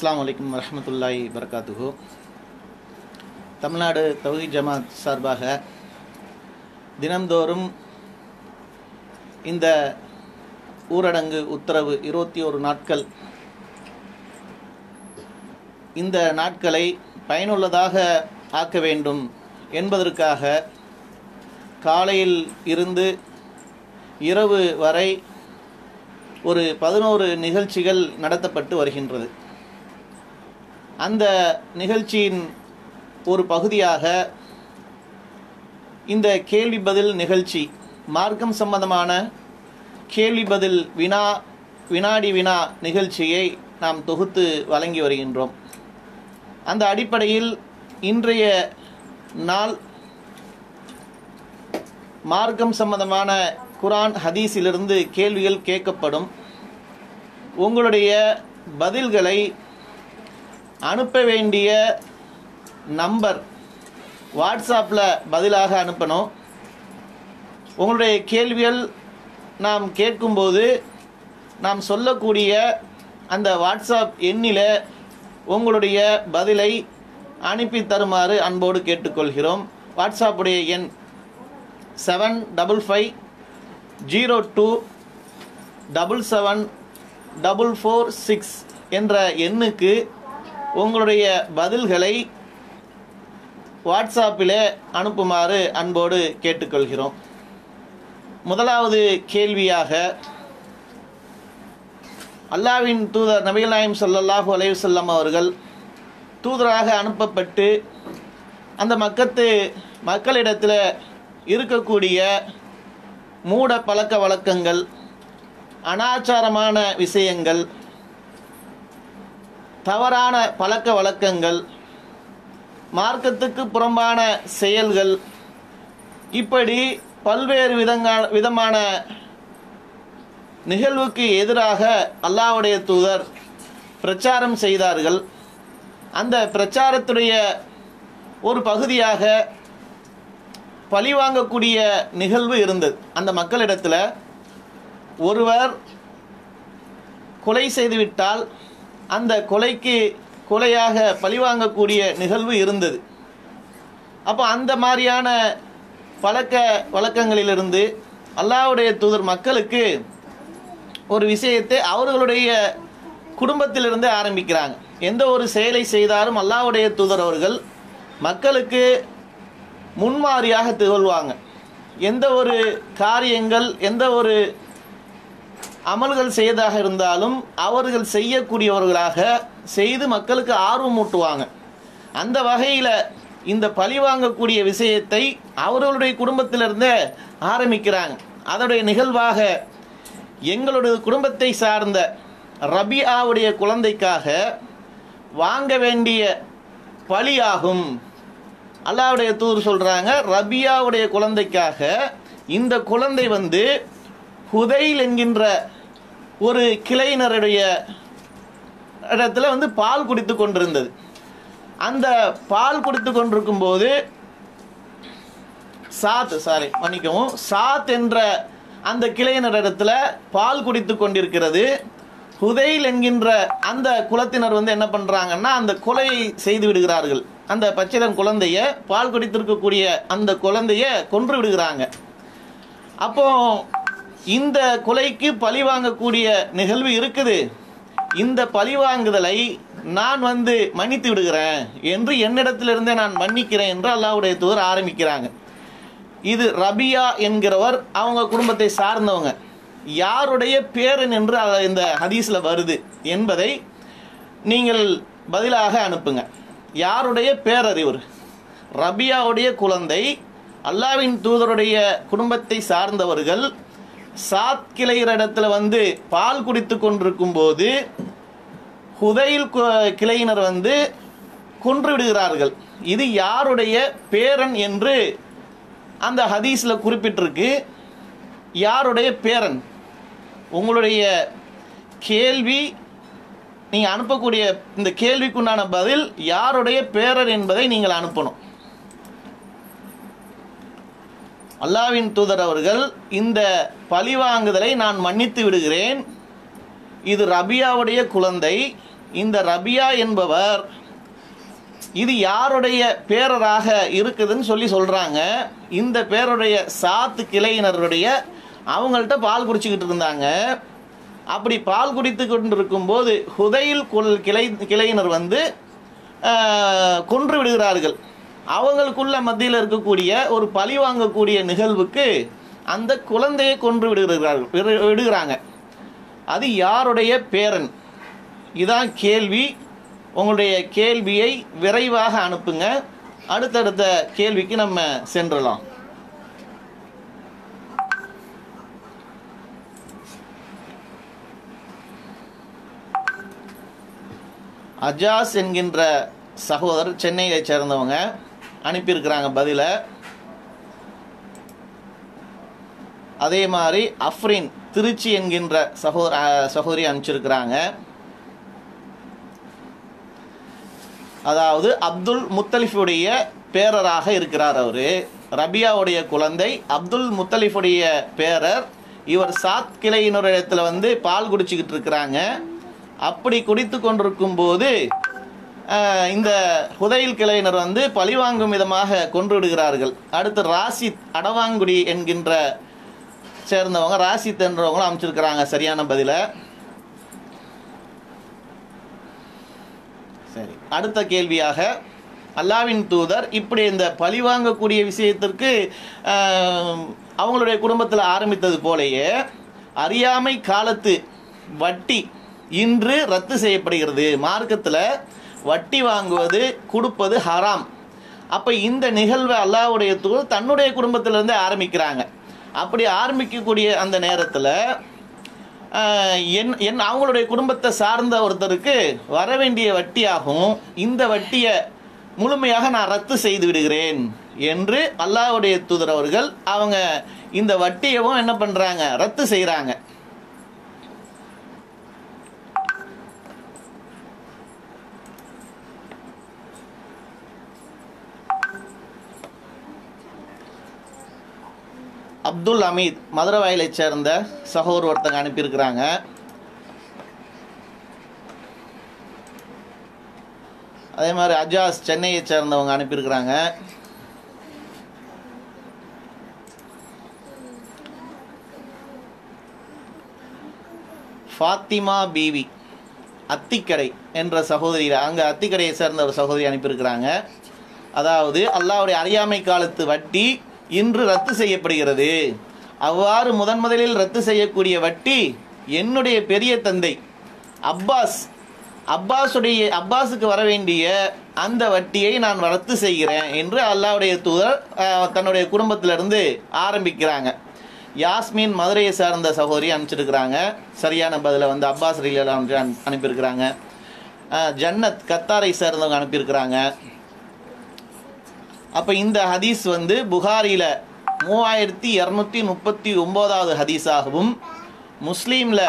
அஸ்ஸலாமு அலைக்கும் வரஹ்மத்துல்லாஹி வரகாத்துஹு தமிழ்நாடு தௌஹீத் ஜமாத் சார்பாக தினந்தோறும் இந்த ஊரடங்கு உத்தரவு இருபத்தி ஒரு நாட்கள் இந்த நாட்களை பயனுள்ளதாக ஆக்க வேண்டும் என்பதற்காக காலையில் இருந்து இரவு வரை ஒரு பதினோரு நிகழ்ச்சிகள் நடத்தப்பட்டு வருகின்றது அந்த நிகழ்ச்சியின் ஒரு பகுதியாக இந்த கேள்வி பதில் நிகழ்ச்சி மார்க்கம் சம்பந்தமான கேள்வி பதில் வினா வினாடி வினா நிகழ்ச்சியை நாம் தொகுத்து வழங்கி வருகின்றோம் அந்த அடிப்படையில் இன்றைய நாள் மார்க்கம் சம்பந்தமான குரான் ஹதீஸிலிருந்து கேள்விகள் கேட்கப்படும் உங்களுடைய பதில்களை அனுப்ப வேண்டிய நம்பர் வாட்ஸ்அப்பில் பதிலாக அனுப்பணும் உங்களுடைய கேள்விகள் நாம் கேட்கும்போது நாம் சொல்லக்கூடிய அந்த வாட்ஸ்அப் எண்ணில் உங்களுடைய பதிலை அனுப்பி தருமாறு அன்போடு கேட்டுக்கொள்கிறோம் வாட்ஸ்அப்புடைய எண் seven double five zero two double seven double four six என்ற எண்ணுக்கு உங்களுடைய பதில்களை வாட்ஸ்அப்பில் அனுப்புமாறு அன்போடு கேட்டுக்கொள்கிறோம் முதலாவது கேள்வியாக அல்லாவின் தூதர் நபிகள் நாயம் ஸல்லல்லாஹு அலைஹி வஸல்லம் அவர்கள் தூதராக அனுப்பப்பட்டு அந்த மக்கத்து மக்களிடத்தில் இருக்கக்கூடிய மூட பழக்க வழக்கங்கள் அனாச்சாரமான விஷயங்கள் தவறான பழக்க வழக்கங்கள் மார்க்கத்துக்கு புறம்பான செயல்கள் இப்படி பல்வேறு விதங்க விதமான நிகழ்வுக்கு எதிராக அல்லாஹ்வுடைய தூதர் பிரச்சாரம் செய்தார்கள் அந்த பிரச்சாரத்துடைய ஒரு பகுதியாக பழிவாங்கக்கூடிய நிகழ்வு இருந்தது அந்த மக்களிடத்தில் ஒருவர் கொலை செய்துவிட்டால் அந்த கொலைக்கு கொலையாக பழிவாங்கக்கூடிய நிகழ்வு இருந்தது அப்போ அந்த மாதிரியான பழக்க வழக்கங்களிலிருந்து அல்லாஹ்வுடைய தூதர் மக்களுக்கு ஒரு விஷயத்தை அவர்களுடைய குடும்பத்திலிருந்து ஆரம்பிக்கிறாங்க எந்த ஒரு செயலை செய்தாலும் அல்லாஹ்வுடைய தூதர் அவர்கள் மக்களுக்கு முன்மாதிரியாக திகழ்வாங்க எந்த ஒரு காரியங்கள் எந்த ஒரு அமல்கள் செய்வதாக இருந்தாலும் அவர்கள் செய்யக்கூடியவர்களாக செய்து மக்களுக்கு ஆர்வம் ஊட்டுவாங்க அந்த வகையில் இந்த பழி வாங்கக்கூடிய விஷயத்தை அவர்களுடைய குடும்பத்திலிருந்தே ஆரம்பிக்கிறாங்க அதனுடைய நிகழ்வாக எங்களுடைய குடும்பத்தை சார்ந்த ரபியாவுடைய குழந்தைக்காக வாங்க வேண்டிய பழியாகும் அல்லாவுடைய தூர் சொல்கிறாங்க ரபியாவுடைய குழந்தைக்காக இந்த குழந்தை வந்து ஹுதைல் என்கின்ற ஒரு கிளையினருடைய இடத்துல வந்து பால் குடித்து கொண்டிருந்தது அந்த பால் குடித்து கொண்டிருக்கும் போது சாத் சாரி மன்னிக்கவும் சாத் என்ற அந்த கிளையினர் இடத்துல பால் குடித்து கொண்டிருக்கிறது ஹுதைல் என்கின்ற அந்த குலத்தினர் வந்து என்ன பண்ணுறாங்கன்னா அந்த கொலையை செய்து விடுகிறார்கள் அந்த பச்சிலன் குழந்தைய பால் குடித்திருக்கக்கூடிய அந்த குழந்தைய கொன்று விடுகிறாங்க அப்போ இந்த கொலைக்கு பழி வாங்கக்கூடிய நிகழ்வு இருக்குது இந்த பழி வாங்குதலை நான் வந்து மன்னித்து விடுகிறேன் என்று என்னிடத்திலிருந்தே நான் மன்னிக்கிறேன் என்று அல்லாவுடைய தூதர் ஆரம்பிக்கிறாங்க இது ரபியா என்கிறவர் அவங்க குடும்பத்தை சார்ந்தவங்க யாருடைய பேரன் என்று இந்த ஹதீஸில் வருது என்பதை நீங்கள் பதிலாக அனுப்புங்க யாருடைய பேரர் இவர் ரபியாவுடைய குழந்தை அல்லாவின் தூதருடைய குடும்பத்தை சார்ந்தவர்கள் சாத் கிளையினிடத்துல வந்து பால் குடித்து கொண்டிருக்கும் போது ஹுதைல் கிளையினர் வந்து கொன்று விடுகிறார்கள் இது யாருடைய பேரன் என்று அந்த ஹதீஸில் குறிப்பிட்டிருக்கு யாருடைய பேரன் உங்களுடைய கேள்வி நீங்கள் அனுப்பக்கூடிய இந்த கேள்விக்குண்டான பதில் யாருடைய பேரர் என்பதை நீங்கள் அனுப்பணும் அல்லாவின் தூதர் அவர்கள் இந்த பழிவாங்குதலை நான் மன்னித்து விடுகிறேன் இது ரபியாவுடைய குழந்தை இந்த ரபியா என்பவர் இது யாருடைய பேரராக இருக்குதுன்னு சொல்லி சொல்றாங்க இந்த பேருடைய சாத்து கிளையினருடைய அவங்கள்ட்ட பால் குடிச்சுக்கிட்டு இருந்தாங்க அப்படி பால் குடித்து கொண்டு இருக்கும்போது ஹுதையில் குல் கிளை கிளையினர் வந்து ஆஹ், கொன்று விடுகிறார்கள் அவங்களுக்குள்ள மத்தியில் இருக்கக்கூடிய ஒரு பழி வாங்கக்கூடிய நிகழ்வுக்கு அந்த குழந்தையை கொன்று விடுகிறார்கள் விடு- விடுகிறாங்க அது யாருடைய பேரன் இதான் கேள்வி உங்களுடைய கேள்வியை விரைவாக அனுப்புங்க அடுத்தடுத்த கேள்விக்கு நம்ம சென்றலாம் அஜாஸ் என்கின்ற சகோதரர் சென்னையை சேர்ந்தவங்க அனுப்பியிருக்கிறாங்க பதிலை அதே மாதிரி அஃப்ரின் திருச்சி என்கின்ற சகோதர அஹ், சகோதரி அனுப்பிச்சிருக்கிறாங்க அதாவது அப்துல் முத்தலிஃபுடைய பேரராக இருக்கிறார் அவரு ரபியாவுடைய குழந்தை அப்துல் முத்தலிஃபுடைய பேரர் இவர் சாத் கிளையினரிடத்துல வந்து பால் குடிச்சுக்கிட்டு இருக்கிறாங்க அப்படி குடித்து கொண்டிருக்கும் போது அஹ், இந்த ஹுதைல் கிளையினர் வந்து பழிவாங்கும் விதமாக கொன்று விடுகிறார்கள் அடுத்து ராசித் அடவாங்குடி என்கின்ற சேர்ந்தவங்க ராசித் என்றவங்களும் அமைச்சிருக்கிறாங்க சரியான பதிலை சரி அடுத்த கேள்வியாக அல்லாவின் தூதர் இப்படி இந்த பழி வாங்கக்கூடிய விஷயத்திற்கு ஆஹ், அவங்களுடைய குடும்பத்தில் ஆரம்பித்தது போலயே அறியாமை காலத்து வட்டி இன்று ரத்து செய்யப்படுகிறது மார்க்கத்தில் வட்டி வாங்குவது கொடுப்பது ஹராம் அப்போ இந்த நிகழ்வை அல்லாஹ்வுடைய தூதர் தன்னுடைய குடும்பத்திலிருந்தே ஆரம்பிக்கிறாங்க அப்படி ஆரம்பிக்கக்கூடிய அந்த நேரத்தில் ஆஹ் என் என் அவங்களுடைய குடும்பத்தை சார்ந்த ஒருத்தருக்கு வர வேண்டிய வட்டியாகும் இந்த வட்டியை முழுமையாக நான் ரத்து செய்து விடுகிறேன் என்று அல்லாஹ்வுடைய தூதர் அவர்கள் அவங்க இந்த வட்டியவும் என்ன பண்றாங்க ரத்து செய்றாங்க அப்துல் அமீத் மதுரவாயிலை சேர்ந்த சகோதரர் ஒருத்தங்க அனுப்பியிருக்கிறாங்க அதே மாதிரி அஜாஸ் சென்னையை சேர்ந்தவங்க அனுப்பியிருக்கிறாங்க ஃபாத்திமா பீவி அத்திக்கடை என்ற சகோதரி அங்க அத்திக்கடையை சேர்ந்த ஒரு சகோதரி அனுப்பியிருக்கிறாங்க அதாவது அல்லாஹ்வுடைய அறியாமை காலத்து வட்டி இன்று ரத்து செய்யப்படுகிறது அவ்வாறு முதன் முதலில் ரத்து செய்யக்கூடிய வட்டி என்னுடைய பெரிய தந்தை அப்பாஸ் அப்பாஸுடைய அப்பாஸுக்கு வர வேண்டிய அந்த வட்டியை நான் ரத்து செய்கிறேன் என்று அல்லாஹ்வுடைய தூதர் அஹ், தன்னுடைய குடும்பத்திலிருந்து ஆரம்பிக்கிறாங்க யாஸ்மின் மதுரையை சார்ந்த சகோதரி அனுப்பிச்சிருக்கிறாங்க சரியான பதிலை வந்து அப்பாஸ் ரீலில் அனுப்பியிருக்கிறாங்க அஹ், ஜன்னத் கத்தாரை சேர்ந்தவங்க அனுப்பியிருக்கிறாங்க அப்போ இந்த ஹதீஸ் வந்து புகாரியில் மூவாயிரத்தி இரநூத்தி முப்பத்தி ஒம்போதாவது ஹதீஸாகவும் முஸ்லீமில்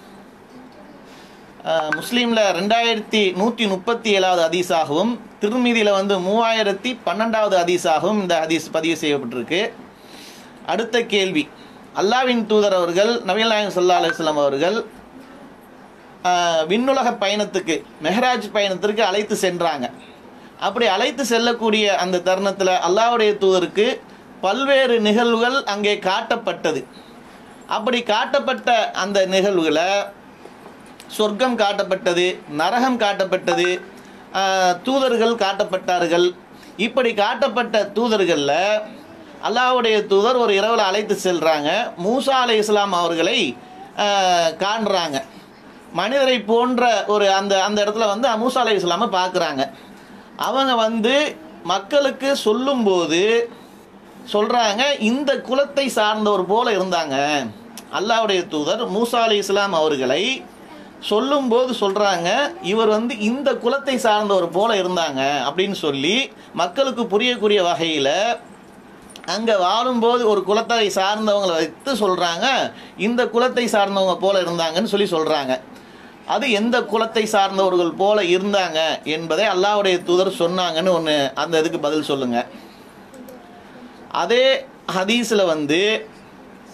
முஸ்லீமில் ரெண்டாயிரத்தி நூற்றி முப்பத்தி ஏழாவது ஹதீஸாகவும் திருமீதியில் வந்து மூவாயிரத்தி பன்னெண்டாவது ஹதீஸாகவும் இந்த ஹதீஸ் பதிவு செய்யப்பட்டிருக்கு அடுத்த கேள்வி அல்லாவின் தூதர் அவர்கள் நபிகள் நாயகம் ஸல்லல்லாஹு அலைஹி வஸல்லம் அவர்கள் ஆஹ், விண்ணுலக பயணத்துக்கு மெஹராஜ் பயணத்திற்கு அழைத்து சென்றாங்க அப்படி அழைத்து செல்லக்கூடிய அந்த தருணத்தில் அல்லாஹ்வுடைய தூதருக்கு பல்வேறு நிகழ்வுகள் அங்கே காட்டப்பட்டது அப்படி காட்டப்பட்ட அந்த நிகழ்வுகளை சொர்க்கம் காட்டப்பட்டது நரகம் காட்டப்பட்டது ஆஹ், தூதர்கள் காட்டப்பட்டார்கள் இப்படி காட்டப்பட்ட தூதர்களில் அல்லாஹ்வுடைய தூதர் ஒரு இரவில் அழைத்து செல்றாங்க மூசா அலை இஸ்லாம் அவர்களை ஆஹ், காண்றாங்க மனிதரை போன்ற ஒரு அந்த அந்த இடத்துல வந்து மூசா அலை இஸ்லாமை பார்க்குறாங்க அவங்க வந்து மக்களுக்கு சொல்லும்போது சொல்றாங்க இந்த குலத்தை சார்ந்தவர் போல இருந்தாங்க அல்லாஹ்வுடைய தூதர் மூசா அலி இஸ்லாம் அவர்களை சொல்லும்போது சொல்றாங்க இவர் வந்து இந்த குலத்தை சார்ந்தவர் போல இருந்தாங்க அப்படின்னு சொல்லி மக்களுக்கு புரியக்கூடிய வகையில அங்க வாழும்போது ஒரு குலத்தை சார்ந்தவங்களை வைத்து சொல்றாங்க இந்த குலத்தை சார்ந்தவங்க போல இருந்தாங்கன்னு சொல்லி சொல்றாங்க அது எந்த குலத்தை சார்ந்தவர்கள் போல இருந்தாங்க என்பதை அல்லாஹ்வுடைய தூதர் சொன்னாங்கன்னு ஒன்று அந்த இதுக்கு பதில் சொல்லுங்க அதே ஹதீஸ்ல வந்து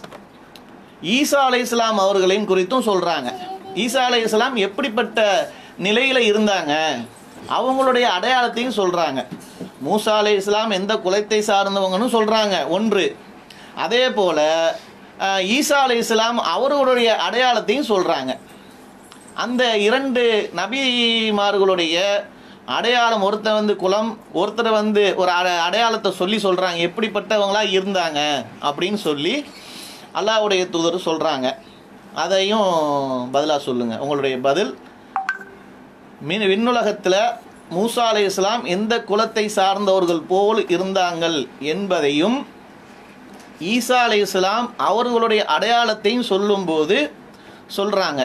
ஈசா அலை இஸ்லாம் அவர்களையும் குறித்தும் சொல்றாங்க ஈசா அலை இஸ்லாம் எப்படிப்பட்ட நிலையில இருந்தாங்க அவங்களுடைய அடையாளத்தையும் சொல்றாங்க மூசா அலை இஸ்லாம் எந்த குலத்தை சார்ந்தவங்கன்னு சொல்றாங்க ஒன்று அதே போல அஹ், ஈசா அலை இஸ்லாம் அவர்களுடைய அடையாளத்தையும் சொல்றாங்க அந்த இரண்டு நபிமார்களுடைய அடையாளம் ஒருத்தர் வந்து குலம் ஒருத்தர் வந்து ஒரு அட- அடையாளத்தை சொல்லி சொல்றாங்க எப்படிப்பட்டவங்களா இருந்தாங்க அப்படின்னு சொல்லி அல்லாஹ்வுடைய தூதர் சொல்றாங்க அதையும் பதிலா சொல்லுங்க உங்களுடைய பதில் மின் விண்ணுலகத்தில் மூசா அலை இஸ்லாம் எந்த குலத்தை சார்ந்தவர்கள் போல் இருந்தாங்கள் என்பதையும் ஈசா அலை இஸ்லாம் அவர்களுடைய அடையாளத்தையும் சொல்லும்போது சொல்றாங்க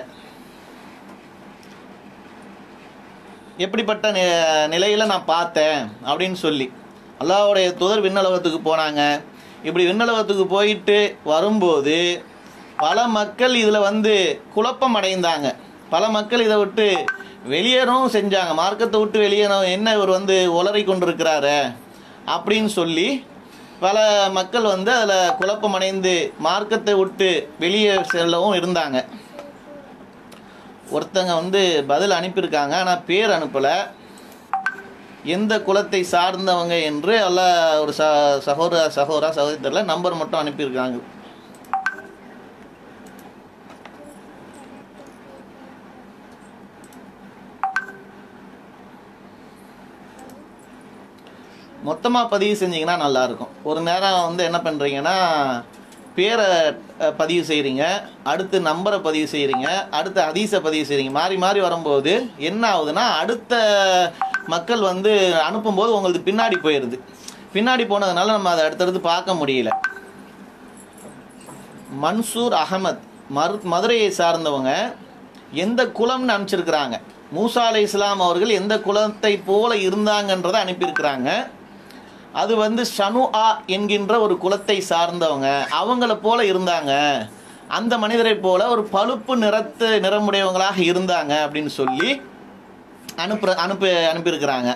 எப்படிப்பட்ட நி- நிலையில நான் பார்த்தேன் அப்படின்னு சொல்லி அல்லாஹ்வுடைய தூதர் விண்ணுலகத்துக்கு போனாங்க இப்படி விண்ணுலகத்துக்கு போயிட்டு வரும்போது பல மக்கள் இதில் வந்து குழப்பம் அடைந்தாங்க பல மக்கள் இதை விட்டு வெளியேறவும் செஞ்சாங்க மார்க்கத்தை விட்டு வெளியேறும் என்ன இவர் வந்து உளறி கொண்டிருக்கிறாரு அப்படின்னு சொல்லி பல மக்கள் வந்து அதில் குழப்பம் அடைந்து மார்க்கத்தை விட்டு வெளியே செல்லவும் இருந்தாங்க ஒருத்தங்க வந்து பதில் அனுப்பியிருக்காங்க ஆனால் பேர் அனுப்பலை எந்த குலத்தை சார்ந்தவங்க என்று அல்ல ஒரு ச சகோதர சகோதரா சகோதரில் நம்பர் மட்டும் அனுப்பியிருக்காங்க மொத்தமாக பதிவு செஞ்சீங்கன்னா நல்லா இருக்கும் ஒரு நேரம் வந்து என்ன பண்ணுறீங்கன்னா பேரை அஹ், பதிவு செய்கிறீங்க அடுத்து நம்பரை பதிவு செய்கிறீங்க அடுத்து ஹதீஸை பதிவு செய்கிறீங்க மாறி மாறி வரும்போது என்ன ஆகுதுன்னா அடுத்த மக்கள் வந்து அனுப்பும்போது உங்களுக்கு பின்னாடி போயிடுது பின்னாடி போனதுனால நம்ம அதை அடுத்தடுத்து பார்க்க முடியல மன்சூர் அகமத் மரு மதுரையை சார்ந்தவங்க எந்த குலம்னு அனுப்பிச்சிருக்கிறாங்க மூசா அலை இஸ்லாம் அவர்கள் எந்த குலத்தை போல இருந்தாங்கன்றதை அனுப்பியிருக்கிறாங்க அது வந்து ஷனு ஆ என்கின்ற ஒரு குலத்தை சார்ந்தவங்க அவங்கள போல இருந்தாங்க அந்த மனிதரை போல ஒரு பழுப்பு நிறத்து நிறமுடையவங்களாக இருந்தாங்க அப்படின்னு சொல்லி அனுப்புற அனுப்பி அனுப்பியிருக்கிறாங்க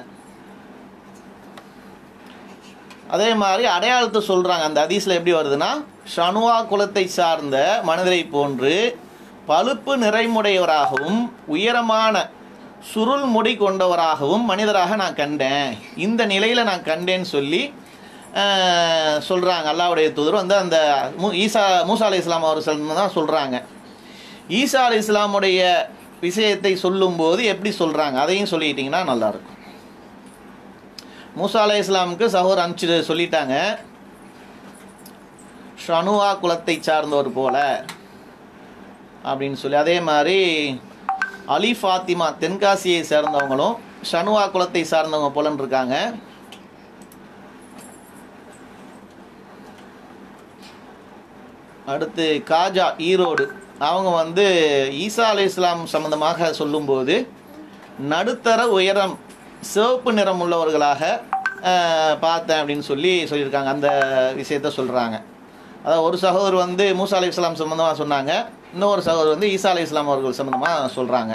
அதே மாதிரி அடையாளத்தை சொல்றாங்க அந்த ஹதீஸ்ல எப்படி வருதுன்னா ஷனுவா குலத்தை சார்ந்த மனிதரை போன்று பழுப்பு நிறைமுடையவராகவும் உயரமான சுருள் முடி கொண்டவராகவும் மனிதராக நான் கண்டேன் இந்த நிலையில நான் கண்டேன்னு சொல்லி ஆஹ், சொல்றாங்க அல்லாஹ்வுடைய தூதர் வந்து அந்த மூ- ஈசா மூசா அலை இஸ்லாம் அவர்கள் தான் சொல்றாங்க ஈசா அலை இஸ்லாமுடைய விஷயத்தை சொல்லும்போது எப்படி சொல்றாங்க அதையும் சொல்லிட்டீங்கன்னா நல்லா இருக்கும் மூசா அலை இஸ்லாமுக்கு சகோர் அனுப்பிச்சு சொல்லிட்டாங்க ஷனுவா குலத்தை சார்ந்தவர் போல அப்படின்னு சொல்லி அதே மாதிரி அலி ஃபாத்திமா தென்காசியை சேர்ந்தவங்களும் ஷனுவா குலத்தை சார்ந்தவங்க போலன்னு இருக்காங்க அடுத்து காஜா ஈரோடு அவங்க வந்து ஈசா அலை இஸ்லாம் சம்பந்தமாக சொல்லும்போது நடுத்தர உயரம் சிவப்பு நிறம் உள்ளவர்களாக அஹ், பார்த்தேன் அப்படின்னு சொல்லி சொல்லியிருக்காங்க அந்த விஷயத்த சொல்கிறாங்க அதாவது ஒரு சகோதரர் வந்து மூசா அலை இஸ்லாம் சம்மந்தமாக சொன்னாங்க இன்னொரு சகோதரர் வந்து ஈசா அலை இஸ்லாம் அவர்கள் சம்மந்தமாக சொல்கிறாங்க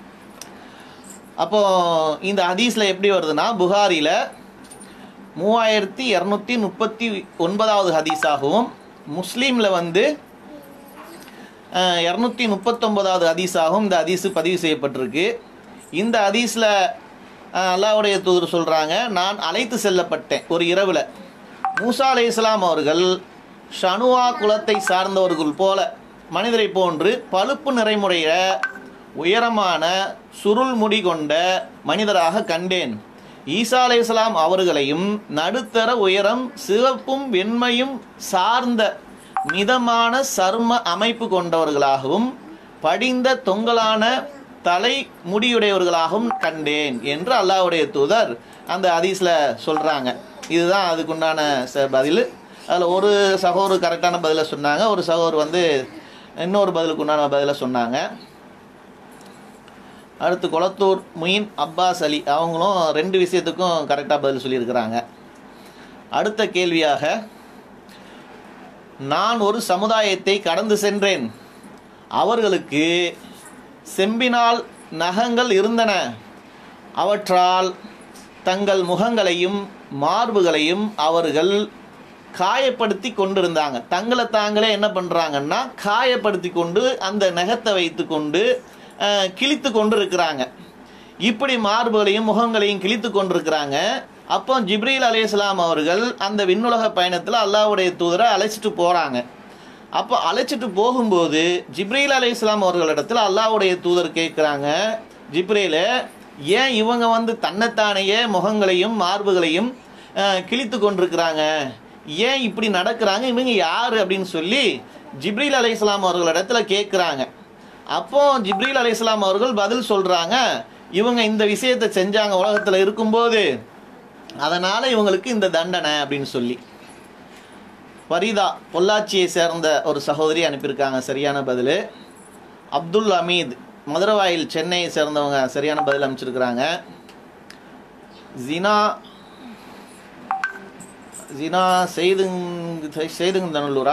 அப்போ இந்த ஹதீஸில் எப்படி வருதுன்னா புகாரியில் மூவாயிரத்தி இரநூத்தி முப்பத்தி ஒன்பதாவது ஹதீஸாகவும் முஸ்லீமில் வந்து இரநூத்தி முப்பத்தொன்பதாவது ஹதீஸாகவும் இந்த ஹதீஸு பதிவு செய்யப்பட்டிருக்கு இந்த ஹதீஸில் அல்லாஹ்வுடைய தூதர் சொல்கிறாங்க நான் அழைத்து செல்லப்பட்டேன் ஒரு இரவில் மூசா அலை இஸ்லாம் அவர்கள் ஷனுவா குலத்தை சார்ந்தவர்கள் போல மனிதரை போன்று பழுப்பு நிறைமுடைய உயரமான சுருள் முடி கொண்ட மனிதராக கண்டேன் ஈசா அலை இஸ்லாம் அவர்களையும் நடுத்தர உயரம் சிவப்பும் வெண்மையும் சார்ந்த மிதமான சர்ம அமைப்பு கொண்டவர்களாகவும் படிந்த தொங்கலான தலை முடியுடையவர்களாகவும் கண்டேன் என்று அல்லாஹ்வுடைய தூதர் அந்த ஹதீஸ்ல சொல்றாங்க இதுதான் அதுக்குண்டான ச- பதில் அதில் ஒரு சகோதரர் கரெக்டான பதிலை சொன்னாங்க ஒரு சகோதரர் வந்து இன்னொரு பதிலுக்கு உண்டான பதிலை சொன்னாங்க அடுத்து கொளத்தூர் முயின் அப்பாஸ் அலி அவங்களும் ரெண்டு விஷயத்துக்கும் கரெக்டாக பதில் சொல்லியிருக்கிறாங்க அடுத்த கேள்வியாக நான் ஒரு சமுதாயத்தை கடந்து சென்றேன் அவர்களுக்கு செம்பினால் நகங்கள் இருந்தன அவற்றால் தங்கள் முகங்களையும் மார்புகளையும் அவர்கள் காயப்படுத்தி கொண்டிருந்தாங்க தங்களை தாங்களே என்ன பண்ணுறாங்கன்னா காயப்படுத்தி கொண்டு அந்த நகத்தை வைத்து கொண்டு அஹ், கிழித்து கொண்டு இருக்கிறாங்க இப்படி மார்புகளையும் முகங்களையும் கிழித்து கொண்டிருக்கிறாங்க அப்போ ஜிப்ரீல் அலைஹிஸ்ஸலாம் அவர்கள் அந்த விண்ணுலக பயணத்தில் அல்லாஹ்வுடைய தூதரை அழைச்சிட்டு போகிறாங்க அப்போ அழைச்சிட்டு போகும்போது ஜிப்ரீல் அலைஹிஸ்ஸலாம் அவர்களிடத்தில் அல்லாஹ்வுடைய தூதர் கேட்குறாங்க ஜிப்ரீல ஏன் இவங்க வந்து தன்னைத்தானையே முகங்களையும் மார்புகளையும் அஹ், கிழித்து கொண்டிருக்கிறாங்க ஏன் இப்படி நடக்கிறாங்க இவங்க யாரு அப்படின்னு சொல்லி ஜிப்ரீல் அலைஹிஸ்ஸலாம் அவர்களிடத்துல கேட்குறாங்க அப்போ ஜிப்ரீல் அலைஹிஸ்ஸலாம் அவர்கள் பதில் சொல்றாங்க இவங்க இந்த விஷயத்தை செஞ்சாங்க உலகத்தில் இருக்கும்போது அதனால இவங்களுக்கு இந்த தண்டனை அப்படின்னு சொல்லி ஃபரீதா பொள்ளாச்சியை சேர்ந்த ஒரு சகோதரி அனுப்பியிருக்காங்க சரியான பதில் அப்துல் அமீத் மதுரவாயில் சென்னையை சேர்ந்தவங்க சரியான பதில் அமைச்சிருக்கிறாங்க ஜினா ஜினா செய்துங் செய்துங்க தனலூரா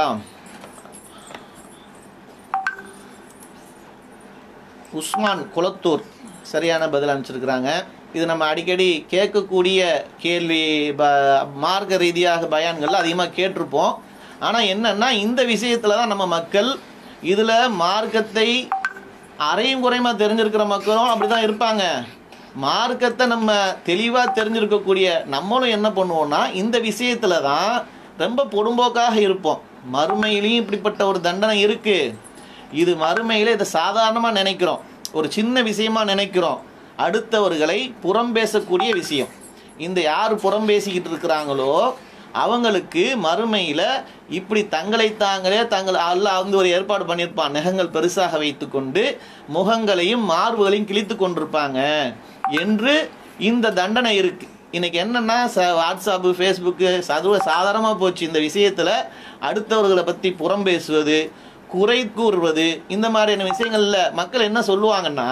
உஸ்மான் குளத்தூர் சரியான பதில் அனுப்பிச்சிருக்கிறாங்க இது நம்ம அடிக்கடி கேட்கக்கூடிய கேள்வி ப மார்க்க ரீதியாக பயான்கள் அதிகமாக கேட்டிருப்போம் ஆனால் என்னன்னா இந்த விஷயத்தில் தான் நம்ம மக்கள் இதில் மார்க்கத்தை அரையும் குறையுமா தெரிஞ்சிருக்கிற மக்களும் அப்படி தான் இருப்பாங்க மார்க்கத்தை நம்ம தெளிவாக தெரிஞ்சிருக்கக்கூடிய நம்மளும் என்ன பண்ணுவோம்னா இந்த விஷயத்தில் தான் ரொம்ப பொடும்போக்காக இருப்போம் மறுமையிலையும் இப்படிப்பட்ட ஒரு தண்டனை இருக்குது இது மறுமையில இதை சாதாரணமாக நினைக்கிறோம் ஒரு சின்ன விஷயமா நினைக்கிறோம் அடுத்தவர்களை புறம் பேசக்கூடிய விஷயம் இந்த யார் புறம் பேசிக்கிட்டு இருக்கிறாங்களோ அவங்களுக்கு மறுமையில இப்படி தங்களை தாங்களே தங்கள் அல்லாஹ் வந்து ஒரு ஏற்பாடு பண்ணியிருப்பான் நகங்கள் பெருசாக வைத்துக்கொண்டு முகங்களையும் மார்புகளையும் கிழித்து கொண்டிருப்பாங்க என்று இந்த தண்டனை இருக்கு இன்னைக்கு என்னன்னா ச வாட்ஸ்அப்பு ஃபேஸ்புக்கு சதுவ சாதாரணமாக போச்சு இந்த விஷயத்தில் அடுத்தவர்களை பற்றி புறம் பேசுவது குறை கூறுவது இந்த மாதிரியான விஷயங்கள்ல மக்கள் என்ன சொல்லுவாங்கன்னா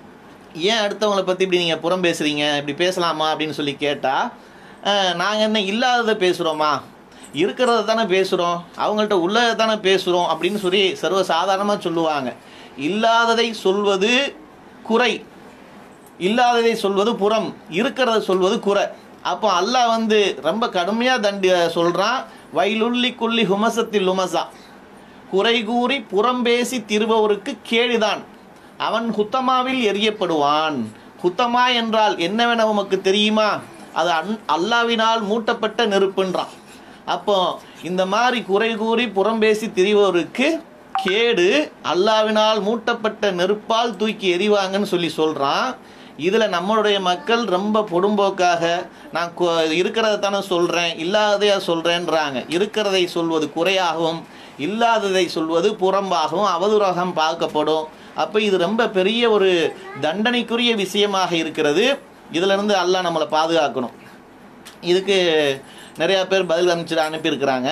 ஏன் அடுத்தவங்களை பற்றி இப்படி நீங்கள் புறம் பேசுகிறீங்க இப்படி பேசலாமா அப்படின்னு சொல்லி கேட்டால் நாங்கள் என்ன இல்லாததை பேசுகிறோமா இருக்கிறத தானே பேசுகிறோம் அவங்கள்ட்ட உள்ளதை தானே பேசுகிறோம் அப்படின்னு சொல்லி சர்வ சாதாரணமாக சொல்லுவாங்க இல்லாததை சொல்வது குறை இல்லாததை சொல்வது புறம் இருக்கிறத சொல்வது குறை அப்போ அல்லாஹ் வந்து ரொம்ப கடுமையாக தண்டி சொல்கிறான் வயலுள்ளி குள்ளி ஹுமசத்தில் லுமசா குறை கூறி புறம் பேசி திருபவருக்கு கேடுதான் அவன் ஹுத்தமாவில் எரியப்படுவான் ஹுத்தமா என்றால் என்னவென உமக்கு தெரியுமா அது அன் அல்லாவினால் மூட்டப்பட்ட நெருப்புன்றான் அப்போ இந்த மாதிரி குறை கூறி புறம் பேசி திரிபவருக்கு கேடு அல்லாவினால் மூட்டப்பட்ட நெருப்பால் தூக்கி எறிவாங்கன்னு சொல்லி சொல்றான் இதுல நம்மளுடைய மக்கள் ரொம்ப பொடும்போக்காக நான் கு- இருக்கிறத தானே சொல்றேன் இல்லாததையா சொல்றேன்றாங்க இருக்கிறதை சொல்வது குறையாகவும் இல்லாததை சொல்வது புறம்பாகவும் அவதூறாகவும் பார்க்கப்படும் அப்போ இது ரொம்ப பெரிய ஒரு தண்டனைக்குரிய விஷயமாக இருக்கிறது இதுல இருந்து அல்லாஹ் நம்மளை பாதுகாக்கணும் இதுக்கு நிறைய பேர் பதில் அனுப்பிச்சு அனுப்பியிருக்கிறாங்க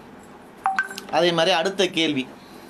அதே மாதிரி அடுத்த கேள்வி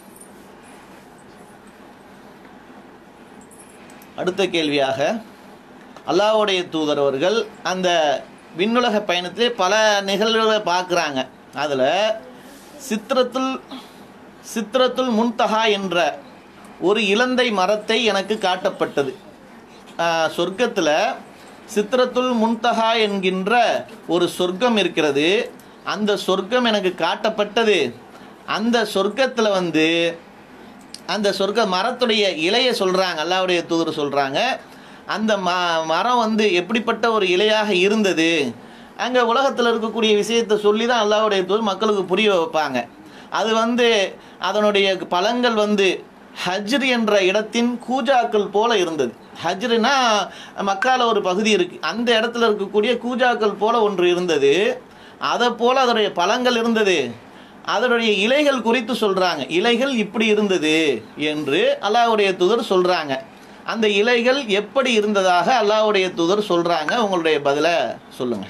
அடுத்த கேள்வியாக அல்லாஹ்வுடைய தூதர் அவர்கள் அந்த விண்ணுலக பயணத்திலே பல நிகழ்வுகளை பார்க்குறாங்க அதில் சித்திரத்துல் சித்திரத்துல் முன்தஹா என்ற ஒரு இலந்தை மரத்தை எனக்கு காட்டப்பட்டது சொர்க்கத்தில் சித்திரத்துல் முன்தஹா என்கின்ற ஒரு சொர்க்கம் இருக்கிறது அந்த சொர்க்கம் எனக்கு காட்டப்பட்டது அந்த சொர்க்கத்தில் வந்து அந்த சொர்க்க மரத்துடைய இலையை சொல்கிறாங்க அல்லாவுடைய தூதர் சொல்கிறாங்க அந்த ம மரம் வந்து எப்படிப்பட்ட ஒரு இலையாக இருந்தது அங்கே உலகத்தில் இருக்கக்கூடிய விஷயத்தை சொல்லி தான் அல்லாவுடைய தூதர் மக்களுக்கு புரிய வைப்பாங்க அது வந்து அதனுடைய பழங்கள் வந்து ஹஜ்ர் என்ற இடத்தின் கூஜாக்கள் போல இருந்தது ஹஜ்ருனா மக்கால ஒரு பகுதி இருக்கு அந்த இடத்துல இருக்கக்கூடிய கூஜாக்கள் போல ஒன்று இருந்தது அதை போல அதனுடைய பழங்கள் இருந்தது அதனுடைய இலைகள் குறித்து சொல்றாங்க இலைகள் இப்படி இருந்தது என்று அல்லாஹ்வுடைய தூதர் சொல்றாங்க அந்த இலைகள் எப்படி இருந்ததாக அல்லாஹ்வுடைய தூதர் சொல்றாங்க உங்களுடைய பதிலை சொல்லுங்க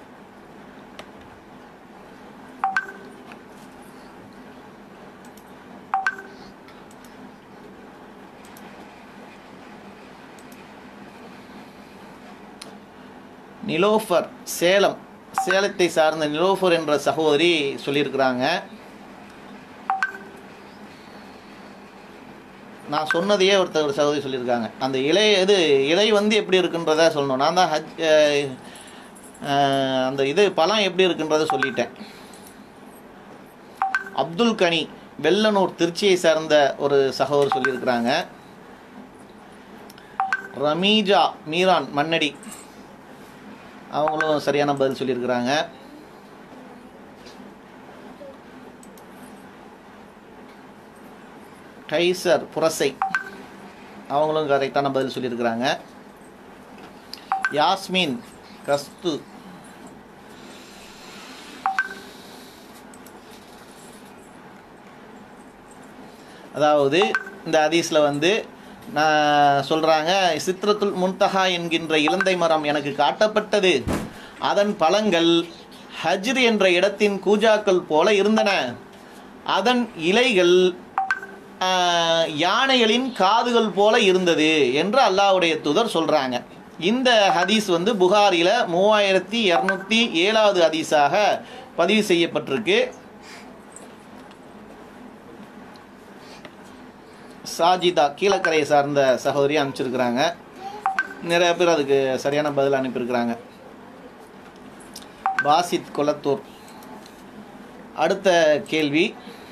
நிலோஃபர் சேலம் சேலத்தை சார்ந்த நிலோஃபர் என்ற சகோதரி சொல்லியிருக்கிறாங்க நான் சொன்னதையே ஒருத்தர் ஒரு சகோதரி சொல்லியிருக்காங்க அந்த இலை இது இலை வந்து எப்படி இருக்குன்றத சொல்லணும் நான் தான் ஹஜ் அஹ், அஹ், அந்த இது பழம் எப்படி இருக்குன்றத சொல்லிட்டேன் அப்துல் கனி வெள்ளனூர் திருச்சியை சார்ந்த ஒரு சகோதரர் சொல்லியிருக்கிறாங்க ரமீஜா மீரான் மன்னடி அவங்களும் சரியான பதில் சொல்லியிருக்கிறாங்க கைசர் புரசை அவங்களும் கரெக்டான பதில் சொல்லியிருக்கிறாங்க யாஸ்மின் கஸ்து அதாவது இந்த ஹதீஸில் வந்து நான் சொல்கிறாங்க சித்ரத்துல் முன்தஹா என்கின்ற இலந்தை மரம் எனக்கு காட்டப்பட்டது அதன் பழங்கள் ஹஜ்ர் என்ற இடத்தின் கூஜாக்கள் போல இருந்தன அதன் இலைகள் ஆஹ், யானைகளின் காதுகள் போல இருந்தது என்று அல்லாஹ்வுடைய தூதர் சொல்கிறாங்க இந்த ஹதீஸ் வந்து புகாரில மூவாயிரத்தி இரநூத்தி ஏழாவது ஹதீஸாக பதிவு செய்யப்பட்டிருக்கு சாஜிதா கீழக்கரையை சார்ந்த சகோதரி அனுப்பிச்சிருக்கிறாங்க நிறைய பேர் அதுக்கு சரியான பதில் அனுப்பியிருக்கிறாங்க பாசித் கொளத்தூர் அடுத்த கேள்வி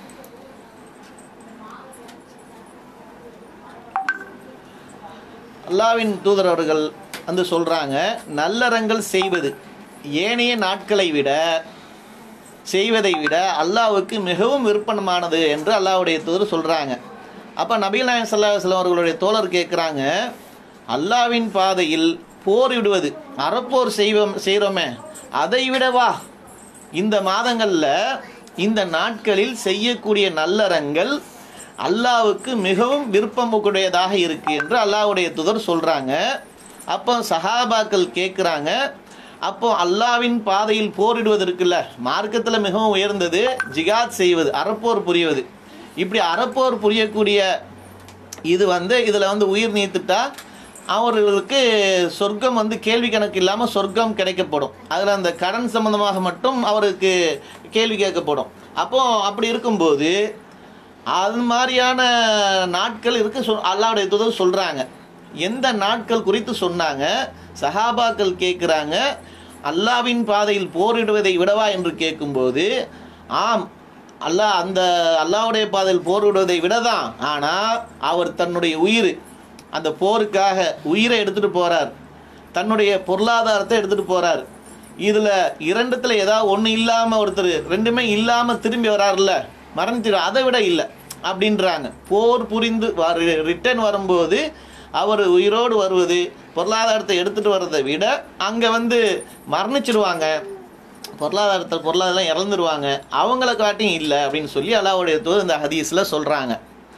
அல்லாவின் தூதர் அவர்கள் வந்து சொல்றாங்க நல்லறங்கள் செய்வது ஏனைய நாட்களை விட செய்வதை விட அல்லாஹ்வுக்கு மிகவும் விருப்பமானது என்று அல்லாஹ்வுடைய தூதர் சொல்றாங்க அப்ப நபிகள் நாயகம் ஸல்லல்லாஹு அலைஹி வஸல்லம் அவர்களுடைய தோழர் கேட்குறாங்க அல்லாவின் பாதையில் போரிடுவது அறப்போர் செய்வோம் செய்கிறோமே அதை விடவா இந்த மாதங்கள்ல இந்த நாட்களில் செய்யக்கூடிய நல்லறங்கள் அல்லாவுக்கு மிகவும் விருப்பமுடையதாக இருக்கு என்று அல்லாஹ்வுடைய தூதர் சொல்றாங்க அப்போ சஹாபாக்கள் கேட்குறாங்க அப்போ அல்லாவின் பாதையில் போரிடுவது இருக்குல்ல மார்க்கத்தில் மிகவும் உயர்ந்தது ஜிகாத் செய்வது அறப்போர் புரிவது இப்படி அறப்போர் புரியக்கூடிய இது வந்து இதில் வந்து உயிர் நீத்துட்டா அவர்களுக்கு சொர்க்கம் வந்து கேள்வி கணக்கு இல்லாமல் சொர்க்கம் கிடைக்கப்படும் அதில் அந்த கடன் சம்பந்தமாக மட்டும் அவருக்கு கேள்வி கேட்கப்படும் அப்போ அப்படி இருக்கும்போது அது மாதிரியான நாட்கள் இருக்கு சொல் அல்லாவுடைய தூதர் சொல்கிறாங்க எந்த நாட்கள் குறித்து சொன்னாங்க சஹாபாக்கள் கேட்குறாங்க அல்லாவின் பாதையில் போரிடுவதை விடவா என்று கேட்கும்போது ஆம் அல்லாஹ் அந்த அல்லாஹ்வுடைய பாதையில் போரிடுவதை விடதான் ஆனால் அவர் தன்னுடைய உயிர் அந்த போருக்காக உயிரை எடுத்துட்டு போறார் தன்னுடைய பொருளாதாரத்தை எடுத்துட்டு போறார் இதுல இரண்டுத்துல ஏதாவது ஒண்ணு இல்லாம ஒருத்தர் ரெண்டுமே இல்லாம திரும்பி வராருல்ல மரணிச்சிரு அதை விட இல்லை அப்படின்றாங்க போர் புரிந்து ரிட்டர்ன் வரும்போது அவர் உயிரோடு வருவது பொருளாதாரத்தை எடுத்துட்டு வர்றதை விட அங்க வந்து மரணிச்சிடுவாங்க பொருளாதாரத்தில் பொருளாதாரம் இறந்துருவாங்க அவங்கள காட்டியும் இல்லை அப்படின்னு சொல்லி அல்லாவுடைய தூதர் இந்த ஹதீஸில் சொல்றாங்க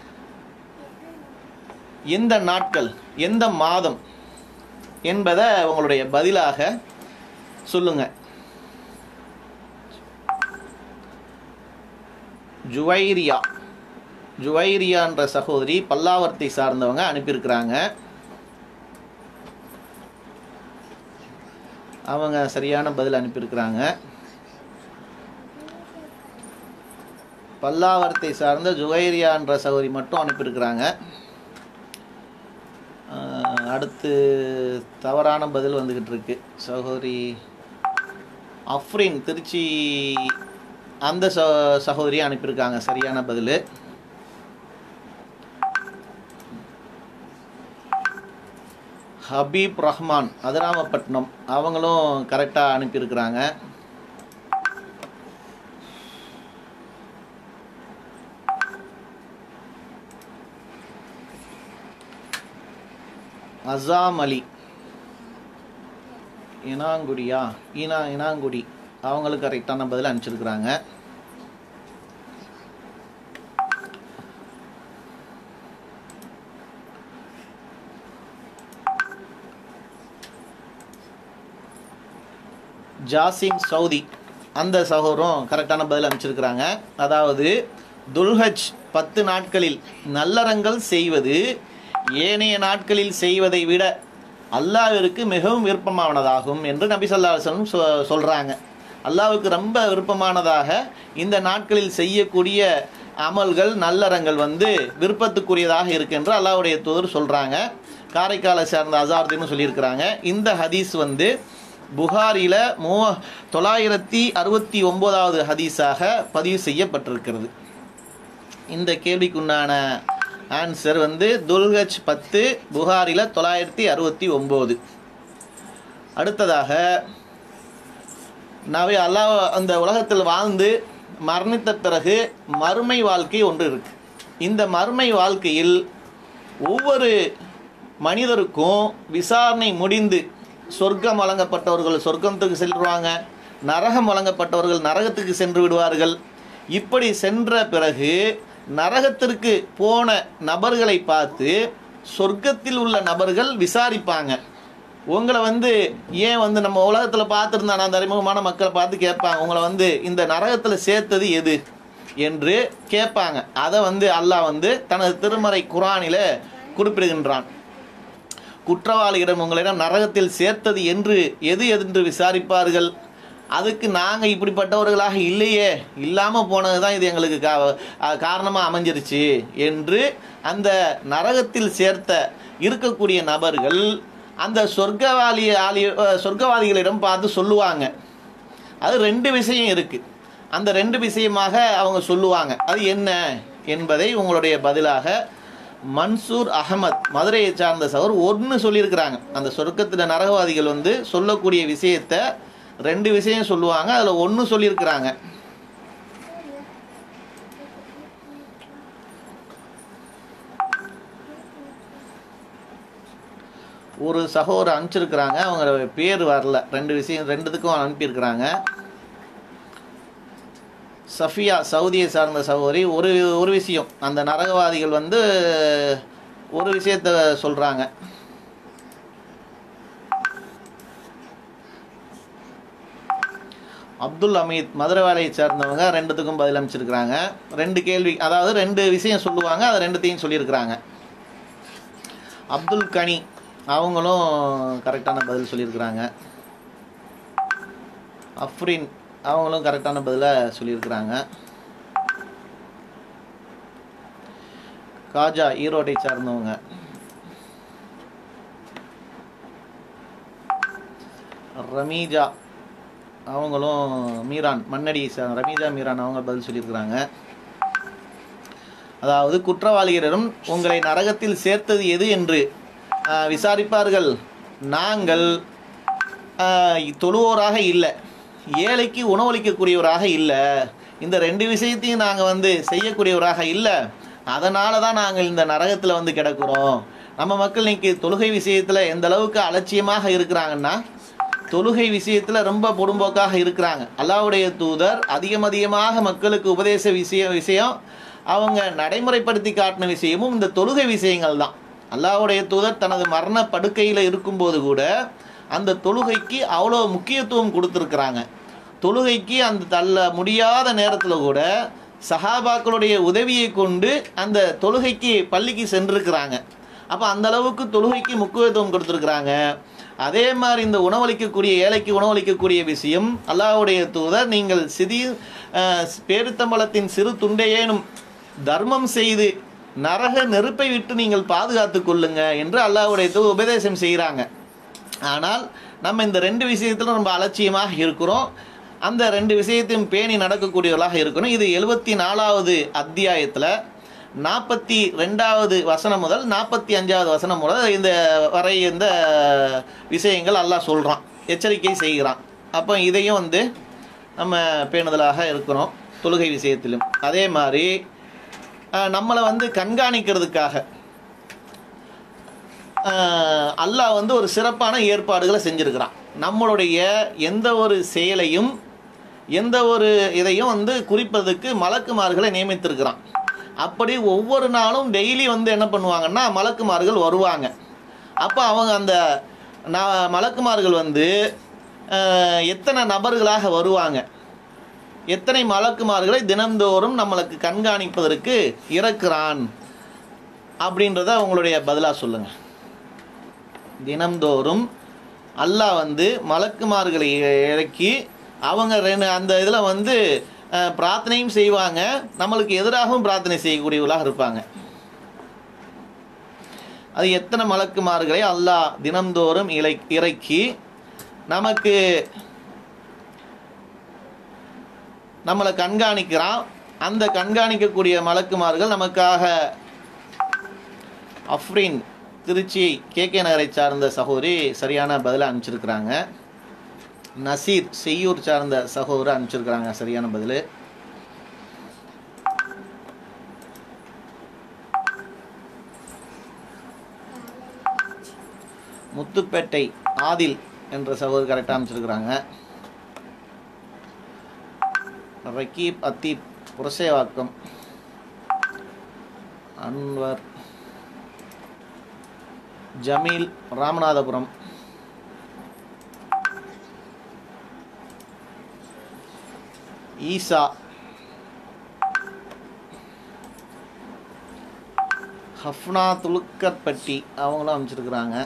எந்த நாட்கள் எந்த மாதம் என்பதை உங்களுடைய பதிலாக சொல்லுங்க ஜுவைரியா ஜுவைரியான்ற சகோதரி பல்லாவரத்தை சார்ந்தவங்க அனுப்பியிருக்கிறாங்க அவங்க சரியான பதில் அனுப்பியிருக்கிறாங்க பல்லாவரத்தை சார்ந்த ஜுவைரியான்ற சகோதரி மட்டும் அனுப்பியிருக்கிறாங்க ஆஹ் அடுத்து தவறான பதில் வந்துக்கிட்டு இருக்கு சகோதரி அஃப்ரின் திருச்சி அந்த ச சகோதரி அனுப்பியிருக்காங்க சரியான பதில் ஹபீப் ரஹ்மான் அதிராமப்பட்டினம் அவங்களும் கரெக்டாக அனுப்பியிருக்கிறாங்க அசாம் அலி இனாங்குடியா ஈனா இனாங்குடி அவங்களுக்கு கரெக்டான பதில் அனுப்பிச்சிருக்கிறாங்க ஜாசிம் சவுதி அந்த சகோதரம் கரெக்டான பதில் அனுப்பிச்சிருக்கிறாங்க அதாவது துல்ஹஜ் பத்து நாட்களில் நல்லறங்கள் செய்வது ஏனைய நாட்களில் செய்வதை விட அல்லாஹ்விற்கு மிகவும் விருப்பமானதாகும் என்று நபி ஸல்லல்லாஹு அலைஹி வஸல்லம் சொ சொல்கிறாங்க அல்லாஹ்வுக்கு ரொம்ப விருப்பமானதாக இந்த நாட்களில் செய்யக்கூடிய அமல்கள் நல்லறங்கள் வந்து விருப்பத்துக்குரியதாக இருக்கு என்று அல்லாஹ்வுடைய தூதர் சொல்கிறாங்க காரைக்காலை சேர்ந்த அசார்தின்னு சொல்லியிருக்கிறாங்க இந்த ஹதீஸ் வந்து புகாரில மூ தொள்ளாயிரத்தி அறுபத்தி ஒன்பதாவது ஹதீஸாக பதிவு செய்யப்பட்டிருக்கிறது இந்த கேள்விக்குண்டான ஆன்சர் வந்து துல்கஜ் பத்து புகாரில் தொள்ளாயிரத்தி அறுபத்தி ஒம்பது அடுத்ததாக நவி அல்லாஹ் அந்த உலகத்தில் வாழ்ந்து மரணித்த பிறகு மறுமை வாழ்க்கை ஒன்று இருக்கு இந்த மறுமை வாழ்க்கையில் ஒவ்வொரு மனிதருக்கும் விசாரணை முடிந்து சொர்க்கம் வழங்கப்பட்டவர்கள் சொர்க்கத்துக்கு செல்வாங்க நரகம் வழங்கப்பட்டவர்கள் நரகத்துக்கு சென்று விடுவார்கள் இப்படி சென்ற பிறகு நரகத்திற்கு போன நபர்களை பார்த்து சொர்க்கத்தில் உள்ள நபர்கள் விசாரிப்பாங்க உங்களை வந்து ஏன் வந்து நம்ம உலகத்தில் பார்த்துருந்தான அந்த அறிமுகமான மக்களை பார்த்து கேட்பாங்க உங்களை வந்து இந்த நரகத்தில் சேர்த்தது எது என்று கேட்பாங்க அதை வந்து அல்லாஹ் வந்து தனது திருமறை குரானில குறிப்பிடுகின்றான் குற்றவாளியிடம் உங்களிடம் நரகத்தில் சேர்த்தது என்று எது என்று விசாரிப்பார்கள் அதுக்கு நாங்கள் இப்படிப்பட்டவர்களாக இல்லையே இல்லாமல் போனது தான் இது எங்களுக்கு கா காரணமாக அமைஞ்சிருச்சு என்று அந்த நரகத்தில் சேர்த்த இருக்கக்கூடிய நபர்கள் அந்த சொர்க்கவாளி ஆலி அஹ் சொர்க்கவாதிகளிடம் பார்த்து சொல்லுவாங்க அது ரெண்டு விஷயம் இருக்கு அந்த ரெண்டு விஷயமாக அவங்க சொல்லுவாங்க அது என்ன என்பதை உங்களுடைய பதிலாக மன்சூர் அகமத் மதுரையை சார்ந்த சவர் ஒன்று சொல்லியிருக்கிறாங்க அந்த சொர்க்கத்தில் நரகவாதிகள் வந்து சொல்லக்கூடிய விஷயத்த ரெண்டு விஷயம் சொல்லுவாங்க அதில் ஒன்று சொல்லியிருக்கிறாங்க ஒரு சகோதரர் அனுப்பிச்சிருக்கிறாங்க அவங்க பேர் வரல ரெண்டு விஷயம் ரெண்டுத்துக்கும் அனுப்பியிருக்கிறாங்க சஃபியா சவுதியை சார்ந்த சகோதரி ஒரு ஒரு விஷயம் அந்த நரகவாதிகள் வந்து ஒரு விஷயத்த சொல்கிறாங்க அப்துல் அமீத் மதுரை வேலையை சேர்ந்தவங்க ரெண்டுத்துக்கும் பதில் அமைச்சிருக்கிறாங்க ரெண்டு கேள்வி அதாவது ரெண்டு விஷயம் சொல்லுவாங்க அதை ரெண்டுத்தையும் சொல்லியிருக்கிறாங்க அப்துல் கனி அவங்களும் கரெக்டான பதில் சொல்லியிருக்கிறாங்க அஃப்ரின் அவங்களும் கரெக்டான பதிலை சொல்லியிருக்கிறாங்க காஜா ஈரோட்டை சார்ந்தவங்க ரமீஜா அவங்களும் மீரான் மண்ணடி சா- ரமீஜா மீரான் அவங்க பதில் சொல்லியிருக்கிறாங்க அதாவது குற்றவாளிகளிடம் உங்களை நரகத்தில் சேர்த்தது எது என்று ஆஹ், விசாரிப்பார்கள் நாங்கள் ஆஹ், தொழுவோராக இல்லை ஏழைக்கு உணவளிக்கக்கூடியவராக இல்லை இந்த ரெண்டு விஷயத்தையும் நாங்கள் வந்து செய்யக்கூடியவராக இல்லை அதனால தான் நாங்கள் இந்த நரகத்தில் வந்து கிடக்கிறோம் நம்ம மக்கள் இன்னைக்கு தொழுகை விஷயத்தில் எந்த அளவுக்கு அலட்சியமாக இருக்கிறாங்கன்னா தொழுகை விஷயத்தில் ரொம்ப பொடும்போக்காக இருக்கிறாங்க அல்லாஹ்வுடைய தூதர் அதிகம் அதிகமாக மக்களுக்கு உபதேச விஷயம் விஷயம் அவங்க நடைமுறைப்படுத்தி காட்டின விஷயமும் இந்த தொழுகை விஷயங்கள் தான் அல்லாஹ்வுடைய தூதர் தனது மரண படுக்கையில் இருக்கும்போது கூட அந்த தொழுகைக்கு அவ்வளோ முக்கியத்துவம் கொடுத்துருக்குறாங்க தொழுகைக்கு அந்த தள்ள முடியாத நேரத்தில் கூட சஹாபாக்களுடைய உதவியை கொண்டு அந்த தொழுகைக்கு பள்ளிக்கு சென்றிருக்கிறாங்க அப்போ அந்த அளவுக்கு தொழுகைக்கு முக்கியத்துவம் கொடுத்துருக்குறாங்க அதே மாதிரி இந்த உணவளிக்கக்கூடிய ஏழைக்கு உணவளிக்கக்கூடிய விஷயம் அல்லாஹ்வுடைய தூதர் நீங்கள் சிதி அஹ், பேரித்தம்பளத்தின் சிறு துண்டையேனும் தர்மம் செய்து நரக நெருப்பை விட்டு நீங்கள் பாதுகாத்து கொள்ளுங்க என்று அல்லாஹ்வுடைய தூதர் உபதேசம் செய்கிறாங்க ஆனால் நம்ம இந்த ரெண்டு விஷயத்துல ரொம்ப அலட்சியமாக இருக்கிறோம் அந்த ரெண்டு விஷயத்தையும் பேணி நடக்கக்கூடியவர்களாக இருக்கணும் இது எழுபத்தி நாலாவது அத்தியாயத்தில் நாற்பத்தி ரெண்டாவது வசனம் முதல் நாற்பத்தி அஞ்சாவது வசனம் முதல் இந்த வரை இந்த விஷயங்கள் அல்லாஹ் சொல்கிறான் எச்சரிக்கை செய்கிறான் அப்போ இதையும் வந்து நம்ம பேணுதலாக இருக்கிறோம் தொழுகை விஷயத்திலும் அதே மாதிரி அஹ், நம்மளை வந்து கண்காணிக்கிறதுக்காக ஆஹ் அல்லாஹ் வந்து ஒரு சிறப்பான ஏற்பாடுகளை செஞ்சிருக்கிறான் நம்மளுடைய எந்த ஒரு செயலையும் எந்த ஒரு இதையும் வந்து குறிப்பதற்கு மலக்குமார்களை நியமித்திருக்கிறான் அப்படி ஒவ்வொரு நாளும் டெய்லி வந்து என்ன பண்ணுவாங்கன்னா மலக்குமார்கள் வருவாங்க அப்போ அவங்க அந்த ந- மலக்குமார்கள் வந்து ஆஹ் எத்தனை நபர்களாக வருவாங்க எத்தனை மலக்குமார்களை தினந்தோறும் நம்மளுக்கு கண்காணிப்பதற்கு இறக்குறான் அப்படின்றத உங்களுடைய பதிலாக சொல்லுங்கள் தினம்தோறும் அல்லாஹ் வந்து மலக்குமார்களை இறக்கி அவங்க ரெண்டு அந்த இதில் வந்து அஹ், பிரார்த்தனையும் செய்வாங்க நம்மளுக்கு எதிராகவும் பிரார்த்தனை செய்யக்கூடியவர்களாக இருப்பாங்க அது எத்தனை மலக்குமார்களை அல்லாஹ் தினம்தோறும் இலை இறக்கி நமக்கு நம்மளை கண்காணிக்கிறான் அந்த கண்காணிக்கக்கூடிய மலக்குமார்கள் நமக்காக அஃப்ரின் திருச்சி கே கே நகரை சார்ந்த சகோதரி சரியான பதிலை அனுப்பிச்சிருக்கிறாங்க நசீர் செய்யூர் சார்ந்த சகோதரர் அனுப்பிச்சிருக்கிறாங்க சரியான பதில் முத்துப்பேட்டை ஆதில் என்ற சகோதரர் கரெக்டாக அனுப்பிச்சிருக்கிறாங்க ரக்கீப் அத்தீப் புரசேவாக்கம் அன்வர் ஜமீல் ராமநாதபுரம் ஈசா ஹஃப்னா துலுக்கற்பட்டி அவங்களும் அமைச்சிருக்கிறாங்க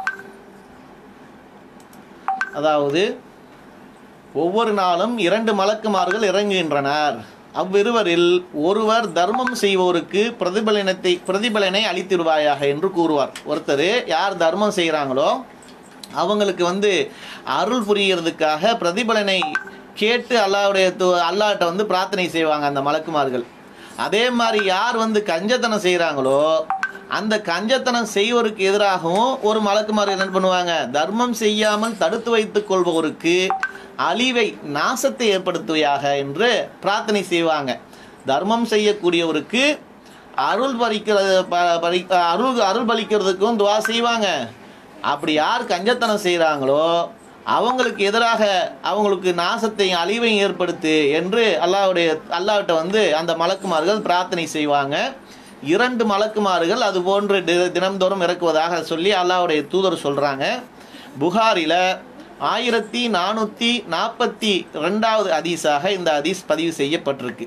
அதாவது ஒவ்வொரு நாளும் இரண்டு மலக்குமார்கள் இறங்குகின்றனர் அவ்விருவரில் ஒருவர் தர்மம் செய்வோருக்கு பிரதிபலனத்தை பிரதிபலனை அளித்திடுவாயாக என்று கூறுவார் ஒருத்தர் யார் தர்மம் செய்கிறாங்களோ அவங்களுக்கு வந்து அருள் புரியறதுக்காக பிரதிபலனை கேட்டு அல்லாவுடைய அல்லாட்ட வந்து பிரார்த்தனை செய்வாங்க அந்த மலக்குமார்கள் அதே மாதிரி யார் வந்து கஞ்சத்தனம் செய்கிறாங்களோ அந்த கஞ்சத்தனம் செய்வோருக்கு எதிராகவும் ஒரு மலக்குமார் என்ன பண்ணுவாங்க தர்மம் செய்யாமல் தடுத்து வைத்துக் கொள்பவருக்கு அழிவை நாசத்தை ஏற்படுத்துவையாக என்று பிரார்த்தனை செய்வாங்க தர்மம் செய்யக்கூடியவருக்கு அருள் பறிக்கிறது ப- பறி- அருள் அருள் பலிக்கிறதுக்கும் துவா செய்வாங்க அப்படி யார் கஞ்சத்தனம் செய்கிறாங்களோ அவங்களுக்கு எதிராக அவங்களுக்கு நாசத்தையும் அழிவையும் ஏற்படுத்து என்று அல்லாவுடைய அல்லாஹ்விட்ட வந்து அந்த மலக்குமார்கள் பிரார்த்தனை செய்வாங்க இரண்டு மலக்குமார்கள் அது போன்று தி- தினம்தோறும் இறக்குவதாக சொல்லி அல்லாஹ்வுடைய தூதர் சொல்றாங்க புகாரில ஆயிரத்தி நானூற்றி நாற்பத்தி ரெண்டாவது ஹதீஸாக இந்த ஹதீஸ் பதிவு செய்யப்பட்டிருக்கு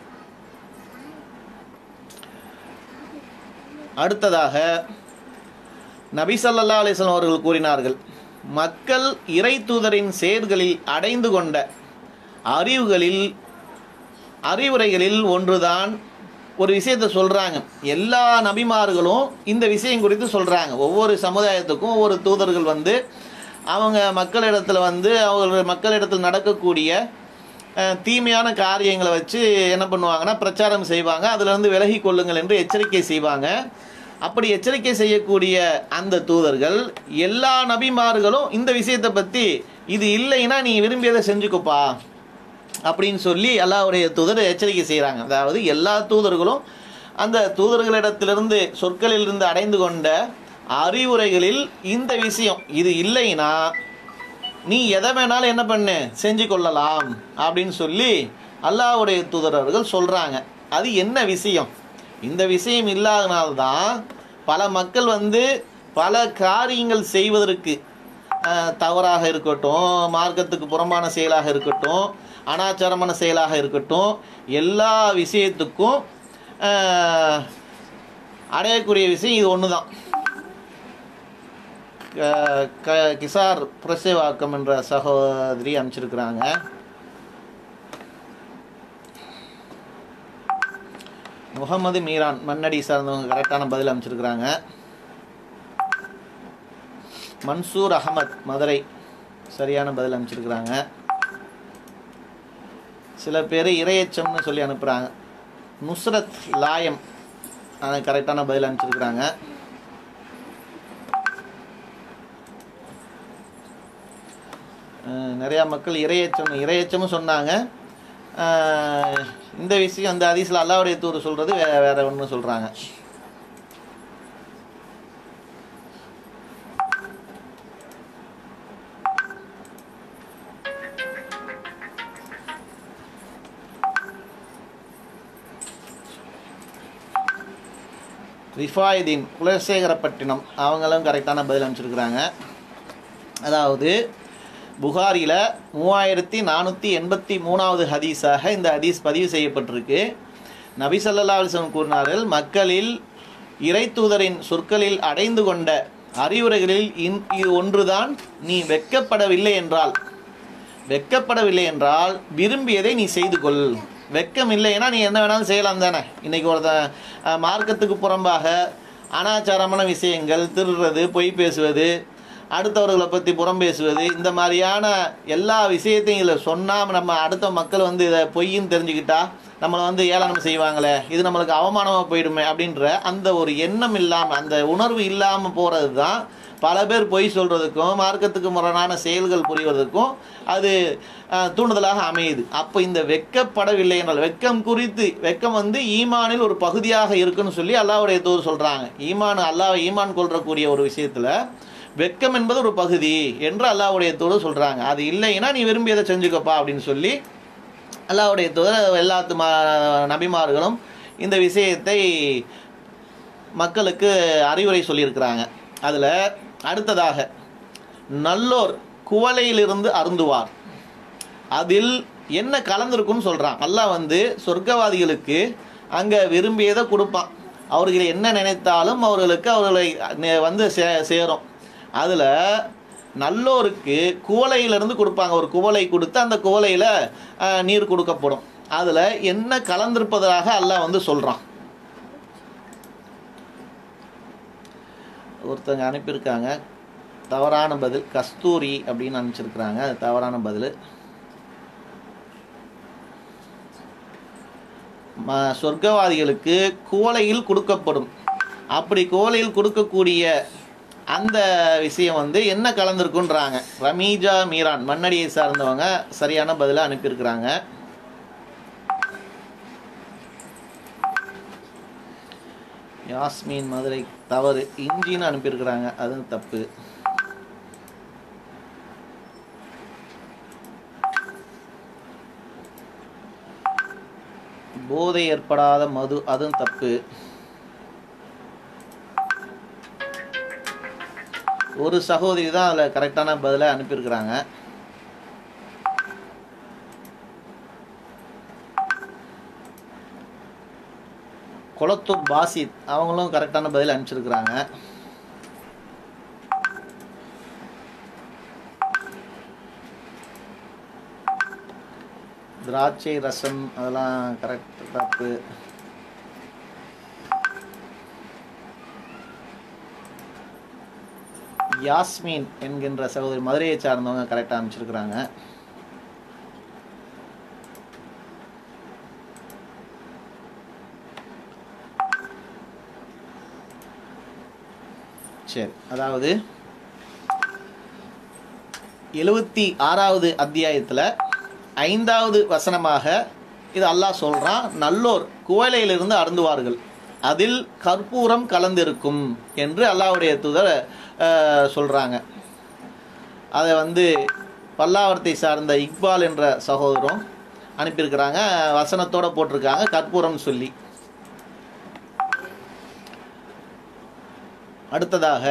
அடுத்ததாக நபி ஸல்லல்லாஹு அலைஹி வஸல்லம் அவர்கள் கூறினார்கள் மக்கள் இறை தூதரின் செயல்களில் அடைந்து கொண்ட அறிவுகளில் அறிவுரைகளில் ஒன்றுதான் ஒரு விஷயத்தை சொல்றாங்க எல்லா நபிமார்களும் இந்த விஷயம் குறித்து சொல்றாங்க ஒவ்வொரு சமுதாயத்துக்கும் ஒவ்வொரு தூதர்கள் வந்து அவங்க மக்களிடத்துல வந்து அவங்க மக்களிடத்தில் நடக்கக்கூடிய அஹ், தீமையான காரியங்களை வச்சு என்ன பண்ணுவாங்கன்னா பிரச்சாரம் செய்வாங்க அதுல இருந்து விலகி கொள்ளுங்கள் என்று எச்சரிக்கை செய்வாங்க அப்படி எச்சரிக்கை செய்யக்கூடிய அந்த தூதர்கள் எல்லா நபிமார்களும் இந்த விஷயத்தை பத்தி இது இல்லைன்னா நீ விரும்பியதை செஞ்சுக்கோப்பா அப்படின்னு சொல்லி அல்லாஹ்வுடைய தூதர் எச்சரிக்கை செய்கிறாங்க அதாவது எல்லா தூதர்களும் அந்த தூதர்களிடத்திலிருந்து சொற்களிலிருந்து அடைந்து கொண்ட அறிவுரைகளில் இந்த விஷயம் இது இல்லைன்னா நீ எதை வேணாலும் என்ன பண்ணு செஞ்சு கொள்ளலாம் அப்படின்னு சொல்லி அல்லாஹ்வுடைய தூதரர்கள் சொல்றாங்க அது என்ன விஷயம் இந்த விஷயம் இல்லாதனால்தான் பல மக்கள் வந்து பல காரியங்கள் செய்வதற்கு அஹ், தவறாக இருக்கட்டும் மார்க்கத்துக்கு புறம்பான செயலாக இருக்கட்டும் அனாச்சாரமான செயலாக இருக்கட்டும் எல்லா விஷயத்துக்கும் அஹ், அடையக்கூடிய விஷயம் இது ஒன்று தான் க- க- கிசார் பிரசேவாக்கம் என்ற சகோதரி அனுப்பிச்சிருக்கிறாங்க முகமது மீரான் மன்னடி சார்ந்தவங்க கரெக்டான பதில் அனுப்பிச்சிருக்கிறாங்க மன்சூர் அகமத் மதுரை சரியான பதில் அனுப்பிச்சிருக்கிறாங்க சில பேர் இரையச்சம்னு சொல்லி அனுப்புகிறாங்க நுஸ்ரத் லாயம் அது கரெக்டான பதில் அனுப்பிச்சிருக்கிறாங்க அஹ் நிறையா மக்கள் இரையச்சம் இரையச்சமும் சொன்னாங்க அஹ் இந்த விஷயம் அந்த அதிசயில் அல்லாவுடைய தூர் சொல்கிறது வேற வேற ஒன்று சொல்கிறாங்க ரிஃபாயுதீன் குலசேகரப்பட்டினம் அவங்களும் கரெக்டான பதில் அனுப்பிச்சிருக்கிறாங்க அதாவது புகாரில மூவாயிரத்தி நானூற்றி எண்பத்தி மூணாவது ஹதீஸாக இந்த ஹதீஸ் பதிவு செய்யப்பட்டிருக்கு நபி ஸல்லல்லாஹு அலைஹி வஸல்லம் கூறினார்கள் மக்களில் இறை தூதரின் சொற்களில் அடைந்து கொண்ட அறிவுரைகளில் இன் இது ஒன்றுதான் நீ வெட்கப்படவில்லை என்றால் வெட்கப்படவில்லை என்றால் விரும்பியதை நீ செய்து கொள் வெட்கம் இல்லைன்னா நீ என்ன வேணாலும் செய்யலாம் தானே இன்னைக்கு ஒருத்தன் அஹ், மார்க்கத்துக்கு புறம்பாக அனாச்சாரமான விஷயங்கள் திருடுறது பொய் பேசுவது அடுத்தவர்களை பற்றி புறம் பேசுவது இந்த மாதிரியான எல்லா விஷயத்தையும் இதில் சொன்னால் நம்ம அடுத்த மக்கள் வந்து இதை பொய்ன்னு தெரிஞ்சுக்கிட்டா நம்மளை வந்து ஏளனம் செய்வாங்களே இது நம்மளுக்கு அவமானமாக போயிடுமே அப்படின்ற அந்த ஒரு எண்ணம் இல்லாமல் அந்த உணர்வு இல்லாமல் போகிறது தான் பல பேர் பொய் சொல்கிறதுக்கும் மார்க்கத்துக்கு முரணான செயல்கள் புரிவதற்கும் அது அஹ், தூண்டுதலாக அமையுது அப்போ இந்த வெக்கப்படவில்லை என்றால் வெக்கம் குறித்து வெக்கம் வந்து ஈமானில் ஒரு பகுதியாக இருக்குன்னு சொல்லி அல்லாஹ்வுடைய தூர் சொல்கிறாங்க ஈமான் அல்லாஹ் ஈமான் கொள்றக்கூடிய ஒரு விஷயத்தில் வெக்கம் என்பது ஒரு பகுதி என்று அல்லாஹ்வுடைய தூர் சொல்கிறாங்க அது இல்லைன்னா நீ விரும்பியதை செஞ்சுக்கப்பா அப்படின்னு சொல்லி அல்லாஹ்வுடைய தூதர் எல்லா ம- நபிமார்களும் இந்த விஷயத்தை மக்களுக்கு அறிவுரை சொல்லியிருக்கிறாங்க அதில் அடுத்ததாக நல்லோர் குவளையிலிருந்து அருந்துவார் அதில் என்ன கலந்துருக்குன்னு சொல்கிறான் அல்லாஹ் வந்து சொர்க்கவாதிகளுக்கு அங்கே விரும்பியதை கொடுப்பான் அவர்கள் என்ன நினைத்தாலும் அவர்களுக்கு அவர்களை நே- வந்து சே சேரும் அதில் நல்லோருக்கு குவளையிலிருந்து கொடுப்பாங்க ஒரு குவளை கொடுத்து அந்த குவளையில் நீர் கொடுக்கப்படும் அதில் என்ன கலந்திருப்பதாக அல்லாஹ் வந்து சொல்கிறான் ஒருத்தங்க அனுப்பியிருக்காங்க தவறான பதில் கஸ்தூரி அப்படின்னு அனுப்பிச்சிருக்கிறாங்க அது தவறான பதில் ம- சொர்க்கவாதிகளுக்கு குவளையில் கொடுக்கப்படும் அப்படி குவளையில் கொடுக்கக்கூடிய அந்த விஷயம் வந்து என்ன கலந்துருக்குன்றாங்க ரமீஜா மீரான் மண்ணடியை சார்ந்தவங்க சரியான பதிலை அனுப்பியிருக்கிறாங்க யாஸ்மின் மதுரை தவறு இஞ்சின்னு அனுப்பியிருக்கிறாங்க அது தப்பு போதை ஏற்படாத மது அதுவும் தப்பு ஒரு சகோதரி தான் அதில் கரெக்டான பதிலை அனுப்பியிருக்கிறாங்க குளத்தூர் பாசித் அவங்களும் கரெக்டான பதில் அனுப்பிச்சிருக்கிறாங்க திராட்சை ரசம் அதெல்லாம் கரெக்ட் தப்பு யாஸ்மின் என்கின்ற சகோதரி மதுரையை சார்ந்தவங்க கரெக்டாக அனுப்பிச்சிருக்கிறாங்க சரி அதாவது எழுவத்தி ஆறாவது அத்தியாயத்தில் ஐந்தாவது வசனமாக இது அல்லாஹ் சொல்றான் நல்லோர் குவளையிலிருந்து அருந்துவார்கள் அதில் கற்பூரம் கலந்திருக்கும் என்று அல்லாஹ்வுடைய தூதர் அஹ், சொல்றாங்க அதை வந்து பல்லாவரத்தை சார்ந்த இக்பால் என்ற சகோதரம் அனுப்பியிருக்கிறாங்க வசனத்தோட போட்டிருக்காங்க கற்பூரம் சொல்லி அடுத்ததாக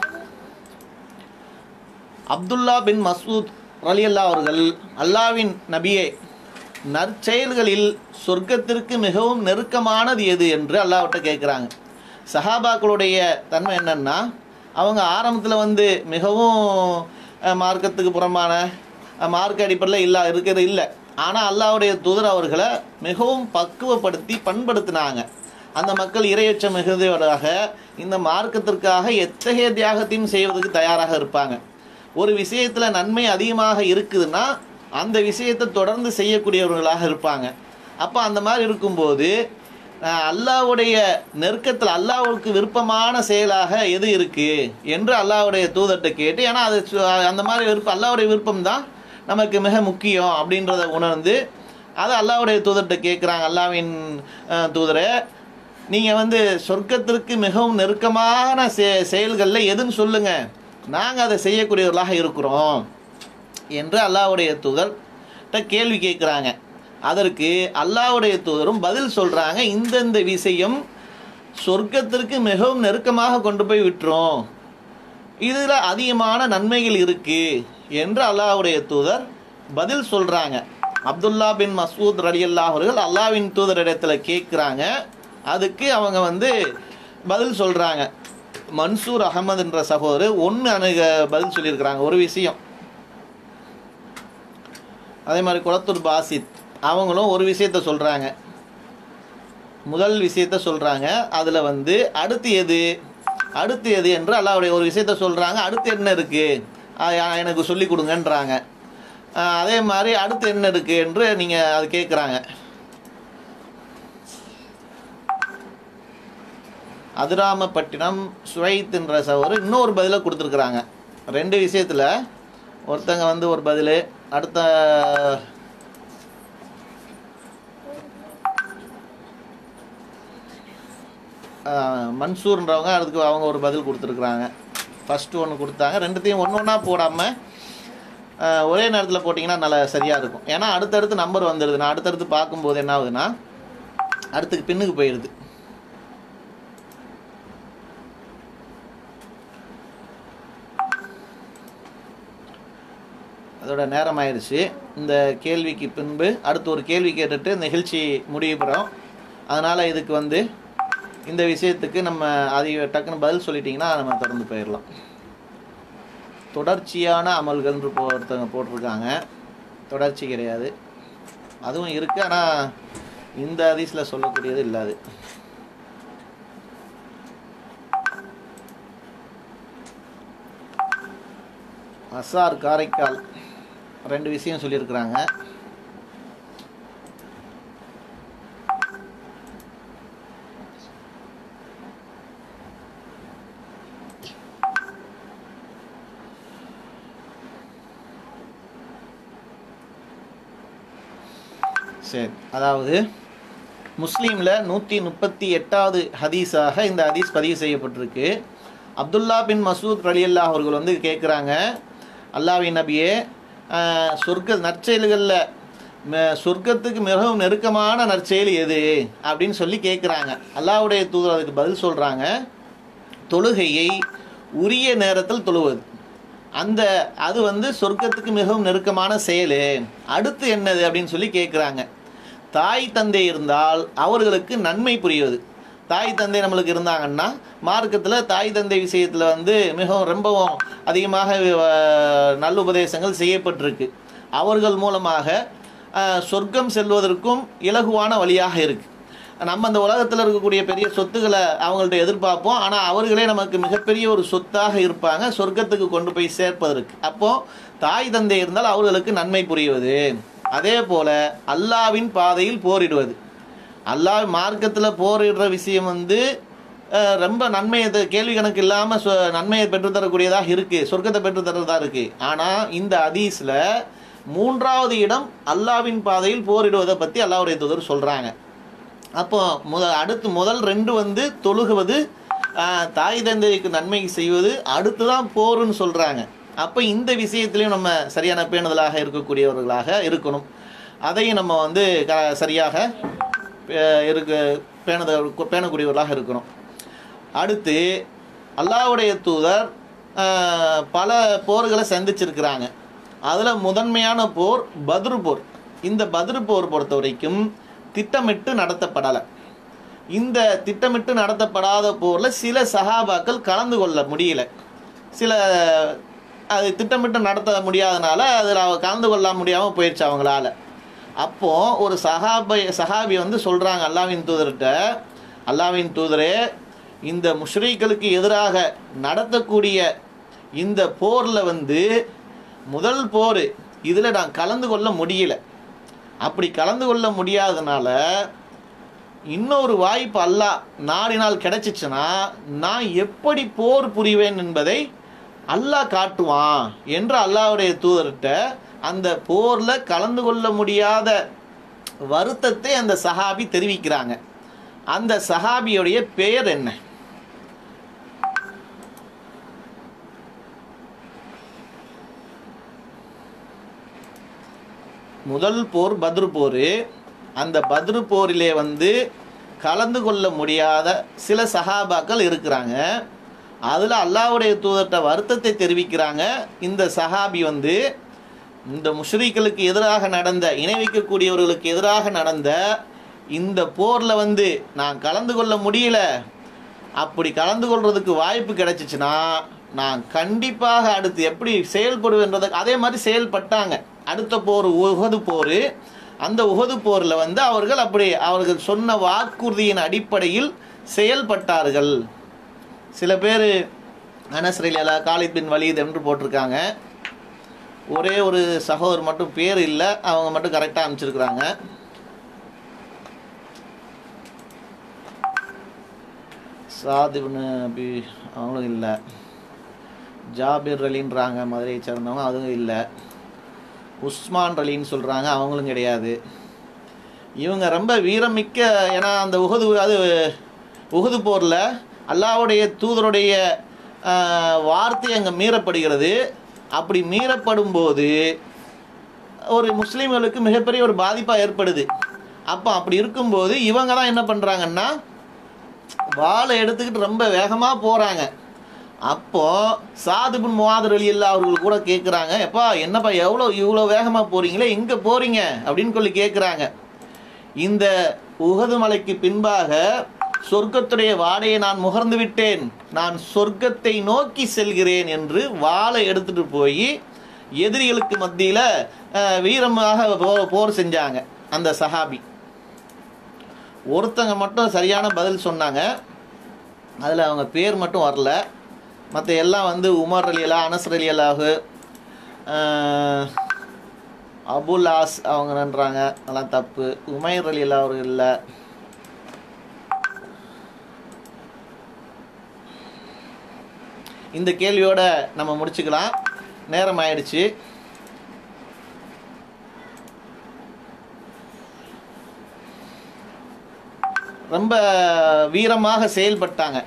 அப்துல்லா பின் மசூத் ரலியல்லா அவர்கள் அல்லாவின் நபியே நற்செயல்களில் சொர்க்கத்திற்கு மிகவும் நெருக்கமானது எது என்று அல்லாஹ்விட்ட கேட்குறாங்க சஹாபாக்களுடைய தன்மை என்னன்னா அவங்க ஆரம்பத்தில் வந்து மிகவும் அஹ், மார்க்கத்துக்கு புறம்பான அஹ், மார்க்க அடிப்படையில் இல்லா இருக்கிறது இல்லை ஆனால் அல்லாஹ்வுடைய தூதர் அவர்களை மிகவும் பக்குவப்படுத்தி பண்படுத்தினாங்க அந்த மக்கள் இரையச்சம் மிகுந்தவராக இந்த மார்க்கத்திற்காக எத்தகைய தியாகத்தையும் செய்வதற்கு தயாராக இருப்பாங்க ஒரு விஷயத்தில் நன்மை அதிகமாக இருக்குதுன்னா அந்த விஷயத்தை தொடர்ந்து செய்யக்கூடியவர்களாக இருப்பாங்க அப்போ அந்த மாதிரி இருக்கும்போது அஹ், அல்லாஹ்வுடைய நெருக்கத்தில் அல்லாஹ்வுக்கு விருப்பமான செயலாக எது இருக்கு என்று அல்லாஹ்வுடைய தூதர்கிட்ட கேட்டு ஏன்னா அது சு- அந்த மாதிரி விருப்பம் அல்லாஹ்வுடைய விருப்பம் தான் நமக்கு மிக முக்கியம் அப்படின்றத உணர்ந்து அதை அல்லாஹ்வுடைய தூதர்கிட்ட கேட்குறாங்க அல்லாவின் அஹ், தூதரே நீங்கள் வந்து சொர்க்கத்திற்கு மிகவும் நெருக்கமான செ செயல்களில் எதுன்னு சொல்லுங்க நாங்கள் அதை செய்யக்கூடியவர்களாக இருக்கிறோம் என்று அல்லாஹ்வுடைய தூதர்கிட்ட கேள்வி கேட்குறாங்க அதற்கு அல்லாஹ்வுடைய தூதரும் பதில் சொல்கிறாங்க இந்தந்த விஷயம் சொர்க்கத்திற்கு மிகவும் நெருக்கமாக கொண்டு போய் விட்டுரும் இதில் அதிகமான நன்மைகள் இருக்கு என்று அல்லாஹ்வுடைய தூதர் பதில் சொல்றாங்க அப்துல்லா பின் மசூத் ரலியல்லாஹ் அவர்கள் அல்லாஹ்வின் தூதரிடத்துல கேட்குறாங்க அதுக்கு அவங்க வந்து பதில் சொல்றாங்க மன்சூர் அகமது என்ற சகோதரர் ஒன்று அணுக பதில் சொல்லியிருக்கிறாங்க ஒரு விஷயம் அதே மாதிரி குளத்தூர் பாசித் அவங்களும் ஒரு விஷயத்த சொல்றாங்க முதல் விஷயத்த சொல்றாங்க அதுல வந்து அடுத்து எது அடுத்து எது என்று அல்லாவுடைய ஒரு விஷயத்த சொல்கிறாங்க அடுத்து என்ன இருக்குது எனக்கு சொல்லி கொடுங்கன்றாங்க ஆஹ் அதே மாதிரி அடுத்து என்ன இருக்குது என்று நீங்கள் அது கேட்குறாங்க அதிராமப்பட்டினம் சுவைத்துன்ற சவர் இன்னொரு பதிலை கொடுத்துருக்குறாங்க ரெண்டு விஷயத்தில் ஒருத்தங்க வந்து ஒரு பதில் அடுத்த ஆஹ் மன்சூர்ன்றவங்க அதுக்கு அவங்க ஒரு பதில் கொடுத்துருக்குறாங்க ஃபஸ்ட்டு ஒன்று கொடுத்தாங்க ரெண்டுத்தையும் ஒன்று ஒன்றா போடாமல் ஒரே நேரத்தில் போட்டிங்கன்னா நல்லா சரியாக இருக்கும் ஏன்னா அடுத்தடுத்து நம்பர் வந்துடுது நான் அடுத்தடுத்து பார்க்கும்போது என்ன ஆகுதுன்னா அடுத்துக்கு பின்னுக்கு போயிடுது அதோட நேரம் ஆயிடுச்சு இந்த கேள்விக்கு பின்பு அடுத்து ஒரு கேள்வி கேட்டுட்டு நிகழ்ச்சி முடிவு பெறும் அதனால் இதுக்கு வந்து இந்த விஷயத்துக்கு நம்ம அதிக டக்குன்னு பதில் சொல்லிட்டிங்கன்னா நம்ம தொடர்ந்து போயிடலாம் தொடர்ச்சியான அமல்கள்னு போ ஒருத்தவங்க போட்டிருக்காங்க தொடர்ச்சி கிடையாது அதுவும் இருக்குது ஆனால் இந்த ஹதீஸில் சொல்லக்கூடியது இல்லாது அசார் காரைக்கால் ரெண்டு விஷயம் சொல்லியிருக்கிறாங்க சரி அதாவது முஸ்லீமில் நூற்றி முப்பத்தி எட்டாவது ஹதீஸாக இந்த ஹதீஸ் பதிவு செய்யப்பட்டிருக்கு அப்துல்லா பின் மசூத் ரலியல்லா அவர்கள் வந்து கேட்குறாங்க அல்லாவின் நபியே ஆஹ், சொர்க்க நற்செயல்களில் ம- சொர்க்கத்துக்கு மிகவும் நெருக்கமான நற்செயல் எது அப்படின்னு சொல்லி கேட்குறாங்க அல்லாஹ்வுடைய தூதர் அதுக்கு பதில் சொல்கிறாங்க தொழுகையை உரிய நேரத்தில் தொழுவது அந்த அது வந்து சொர்க்கத்துக்கு மிகவும் நெருக்கமான செயல் அடுத்து என்னது அப்படின்னு சொல்லி கேட்குறாங்க தாய் தந்தை இருந்தால் அவர்களுக்கு நன்மை புரிவது தாய் தந்தை நம்மளுக்கு இருந்தாங்கன்னா மார்க்கத்தில் தாய் தந்தை விஷயத்தில் வந்து மிகவும் ரொம்பவும் அதிகமாக அஹ், நல்லுபதேசங்கள் செய்யப்பட்டிருக்கு அவர்கள் மூலமாக அஹ், சொர்க்கம் செல்வதற்கும் இலகுவான வழியாக இருக்குது நம்ம அந்த உலகத்தில் இருக்கக்கூடிய பெரிய சொத்துக்களை அவங்கள்ட்ட எதிர்பார்ப்போம் ஆனால் அவர்களே நமக்கு மிகப்பெரிய ஒரு சொத்தாக இருப்பாங்க சொர்க்கத்துக்கு கொண்டு போய் சேர்ப்பதற்கு அப்போ தாய் தந்தை இருந்தால் அவர்களுக்கு நன்மை புரிவது அதே போல அல்லாவின் பாதையில் போரிடுவது அல்லாஹ் மார்க்கத்தில் போரிடுற விஷயம் வந்து அஹ், ரொம்ப நன்மையை த- கேள்வி கணக்கு இல்லாமல் நன்மையை பெற்றுத்தரக்கூடியதாக இருக்குது சொர்க்கத்தை பெற்றுத்தரதா இருக்குது ஆனால் இந்த ஹதீஸில் மூன்றாவது இடம் அல்லாவின் பாதையில் போரிடுவதை பற்றி அல்லாவுடைய தூதர் சொல்கிறாங்க அப்போ முத அடுத்து முதல் ரெண்டு வந்து தொழுகுவது ஆஹ், தாய் தந்தைக்கு நன்மை செய்வது அடுத்து தான் போருன்னு சொல்கிறாங்க அப்போ இந்த விஷயத்துலையும் நம்ம சரியான பேணுதலாக இருக்கக்கூடியவர்களாக இருக்கணும் அதையும் நம்ம வந்து க சரியாக அஹ், இருக்க பேணுத பேணக்கூடியவர்களாக இருக்கணும் அடுத்து அல்லாஹ்வுடைய தூதர் ஆஹ், பல போர்களை சந்திச்சிருக்கிறாங்க அதில் முதன்மையான போர் பத்ரு போர் இந்த பத்ரு போர் பொறுத்த வரைக்கும் திட்டமிட்டு நடத்தப்படலை இந்த திட்டமிட்டு நடத்தப்படாத போரில் சில சகாபாக்கள் கலந்து கொள்ள முடியல சில அது திட்டமிட்டு நடத்த முடியாதனால அதில் அவ கலந்து கொள்ள முடியாமல் போயிடுச்சு அவங்களால அப்போ ஒரு சஹாபை சஹாபி வந்து சொல்கிறாங்க அல்லாவின் தூதர்கிட்ட அல்லாவின் தூதரே இந்த முஷ்ரீக்களுக்கு எதிராக நடத்தக்கூடிய இந்த போரில் வந்து முதல் போர் இதில் நான் கலந்து கொள்ள முடியல அப்படி கலந்து கொள்ள முடியாதனால இன்னொரு வாய்ப்பு அல்லாஹ் நாடினால் கிடைச்சிச்சுன்னா நான் எப்படி போர் புரிவேன் என்பதை அல்லாஹ் காட்டுவான் என்று அல்லாஹ்வுடைய தூதர்கிட்ட அந்த போர்ல கலந்து கொள்ள முடியாத வருத்தத்தை அந்த சஹாபி தெரிவிக்கிறாங்க அந்த சஹாபியுடைய பெயர் என்ன முதல் போர் பத்ரு போர் அந்த பத்ரு போரிலே வந்து கலந்து கொள்ள முடியாத சில சஹாபாக்கள் இருக்கிறாங்க அதில் அல்லாஹ்வுடைய தூதர்கிட்ட வருத்தத்தை தெரிவிக்கிறாங்க இந்த சஹாபி வந்து இந்த முஷ்ரீக்களுக்கு எதிராக நடந்த இணை வைக்கக்கூடியவர்களுக்கு எதிராக நடந்த இந்த போரில் வந்து நான் கலந்து கொள்ள முடியல அப்படி கலந்து கொள்றதுக்கு வாய்ப்பு கிடைச்சிச்சுன்னா நான் கண்டிப்பாக அடுத்து எப்படி செயல்படுவேன்றதை அதே மாதிரி செயல்பட்டாங்க அடுத்த போர் உகது போர் அந்த உகது போரில் வந்து அவர்கள் அப்படி அவர்கள் சொன்ன வாக்குறுதியின் அடிப்படையில் செயல்பட்டார்கள் சில பேர் அனஸ் ரலியல்லா காலித் பின் வலீத் என்று போட்டிருக்காங்க ஒரே ஒரு சகோதரர் மட்டும் பேர் இல்லை அவங்க மட்டும் கரெக்டாக அனுப்பிச்சிருக்கிறாங்க சாதிப்னு அப்படி அவங்களும் இல்லை ஜாபிர் அலின்றாங்க மதுரையை சேர்ந்தவங்க அதுவும் இல்லை உஸ்மான் அலின்னு சொல்கிறாங்க அவங்களும் கிடையாது இவங்க ரொம்ப வீரமிக்க ஏன்னா அந்த உகது அது உகது போரில் அல்லாவுடைய தூதருடைய ஆஹ், வார்த்தை அங்கே மீறப்படுகிறது அப்படி மீறப்படும் போது ஒரு முஸ்லீம்களுக்கு மிகப்பெரிய ஒரு பாதிப்பாக ஏற்படுது அப்போ அப்படி இருக்கும்போது இவங்க தான் என்ன பண்ணுறாங்கன்னா வாளை எடுத்துக்கிட்டு ரொம்ப வேகமாக போகிறாங்க அப்போ சாதுபின் முவாதர் அலி அல்லா அவர்கள் கூட கேட்குறாங்க எப்பா என்னப்பா எவ்வளோ இவ்வளோ வேகமாக போறீங்களே எங்கே போறீங்க அப்படின்னு சொல்லி கேட்குறாங்க இந்த உகது மலைக்கு பின்பாக சொர்க்கத்துடைய வாடையை நான் முகர்ந்து விட்டேன் நான் சொர்க்கத்தை நோக்கி செல்கிறேன் என்று வாளை எடுத்துட்டு போய் எதிரிகளுக்கு மத்தியில் வீரமாக போ- போர் செஞ்சாங்க அந்த சஹாபி ஒருத்தங்க மட்டும் சரியான பதில் சொன்னாங்க அதில் அவங்க பேர் மட்டும் வரல மற்ற எல்லாம் வந்து உமர் அலி அலா அனஸ் அலி அல்லாஹு அபுல் ஆஸ் அவங்கன்றாங்க அதெல்லாம் தப்பு உமைர் அலி அல்லா அவர்கள் இல்லை இந்த கேள்வியோட நம்ம முடிச்சுக்கலாம் நேரம் ஆயிடுச்சு ரொம்ப வீரமாக செயல்பட்டாங்க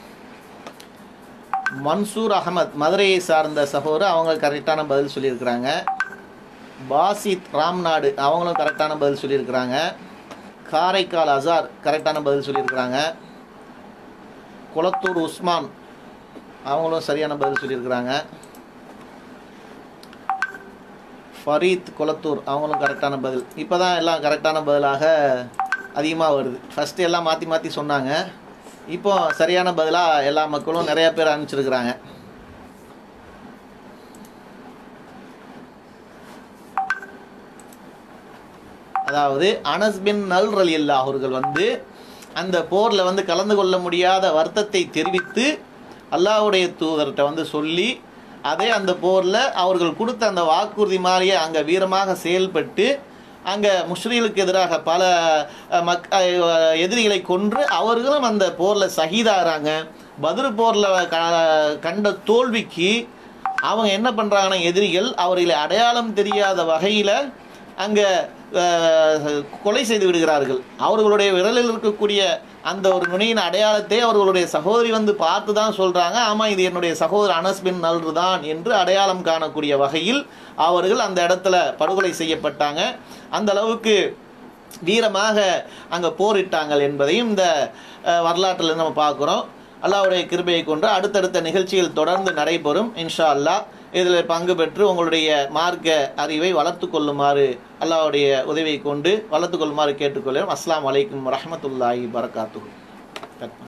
மன்சூர் அகமத் மதுரையை சார்ந்த சகோதரர் அவங்க கரெக்டான பதில் சொல்லியிருக்கிறாங்க பாசித் ராம்நாடு அவங்களும் கரெக்டான பதில் சொல்லியிருக்கிறாங்க காரைக்கால் அசார் கரெக்டான பதில் சொல்லியிருக்கிறாங்க குளத்தூர் உஸ்மான் அவங்களும் சரியான பதில் சொல்லியிருக்கிறாங்க ஃபரீத் குளத்தூர் அவங்களும் கரெக்டான பதில் இப்போ தான் எல்லாம் கரெக்டான பதிலாக அதிகமாக வருது ஃபஸ்ட்டு எல்லாம் மாற்றி மாற்றி சொன்னாங்க இப்போ சரியான பதிலாக எல்லா மக்களும் நிறைய பேர் அனுப்பிச்சிருக்கிறாங்க அதாவது அனஸ் பின் நல் ரலி அவர்கள் வந்து அந்த போரில் வந்து கலந்து கொள்ள முடியாத வருத்தத்தை தெரிவித்து அல்லாஹ்வுடைய தூதர்கிட்ட வந்து சொல்லி அதே அந்த போரில் அவர்கள் கொடுத்த அந்த வாக்குறுதி மாதிரியே அங்கே வீரமாக செயல்பட்டு அங்கே முஸ்ரீலுக்கு எதிராக பல அஹ், மக் அஹ், எதிரிகளை கொன்று அவர்களும் அந்த போரில் சகிதாகிறாங்க பதிரு போரில் க கண்ட தோல்விக்கு அவங்க என்ன பண்ணுறாங்கன்னா எதிரிகள் அவர்களை அடையாளம் தெரியாத வகையில் அங்கே கொலை செய்து விடுகிறார்கள் அவர்களுடைய விரலில் இருக்கக்கூடிய அந்த ஒரு நுனியின் அடையாளத்தை அவர்களுடைய சகோதரி வந்து பார்த்து தான் சொல்கிறாங்க ஆமாம் இது என்னுடைய சகோதரர் அனஸ் பின் நல்ரு தான் என்று அடையாளம் காணக்கூடிய வகையில் அவர்கள் அந்த இடத்துல படுகொலை செய்யப்பட்டாங்க அந்த அளவுக்கு வீரமாக அங்கே போரிட்டாங்கள் என்பதையும் இந்த அஹ், வரலாற்றில் நம்ம பார்க்குறோம் அல்லாஹ்வுடைய கிருபையை கொண்டு அடுத்தடுத்த நிகழ்ச்சிகள் தொடர்ந்து நடைபெறும் இன்ஷா அல்லாஹ் இதில் பங்கு பெற்று உங்களுடைய மார்க்க அறிவை வளர்த்து கொள்ளுமாறு அல்லாஹ்வுடைய உதவியை கொண்டு வளர்த்து கொள்ளுமாறு கேட்டுக்கொள்கிறோம் அஸ்ஸலாமு அலைக்கும் வரஹ்மத்துல்லாஹி வரகாத்துஹு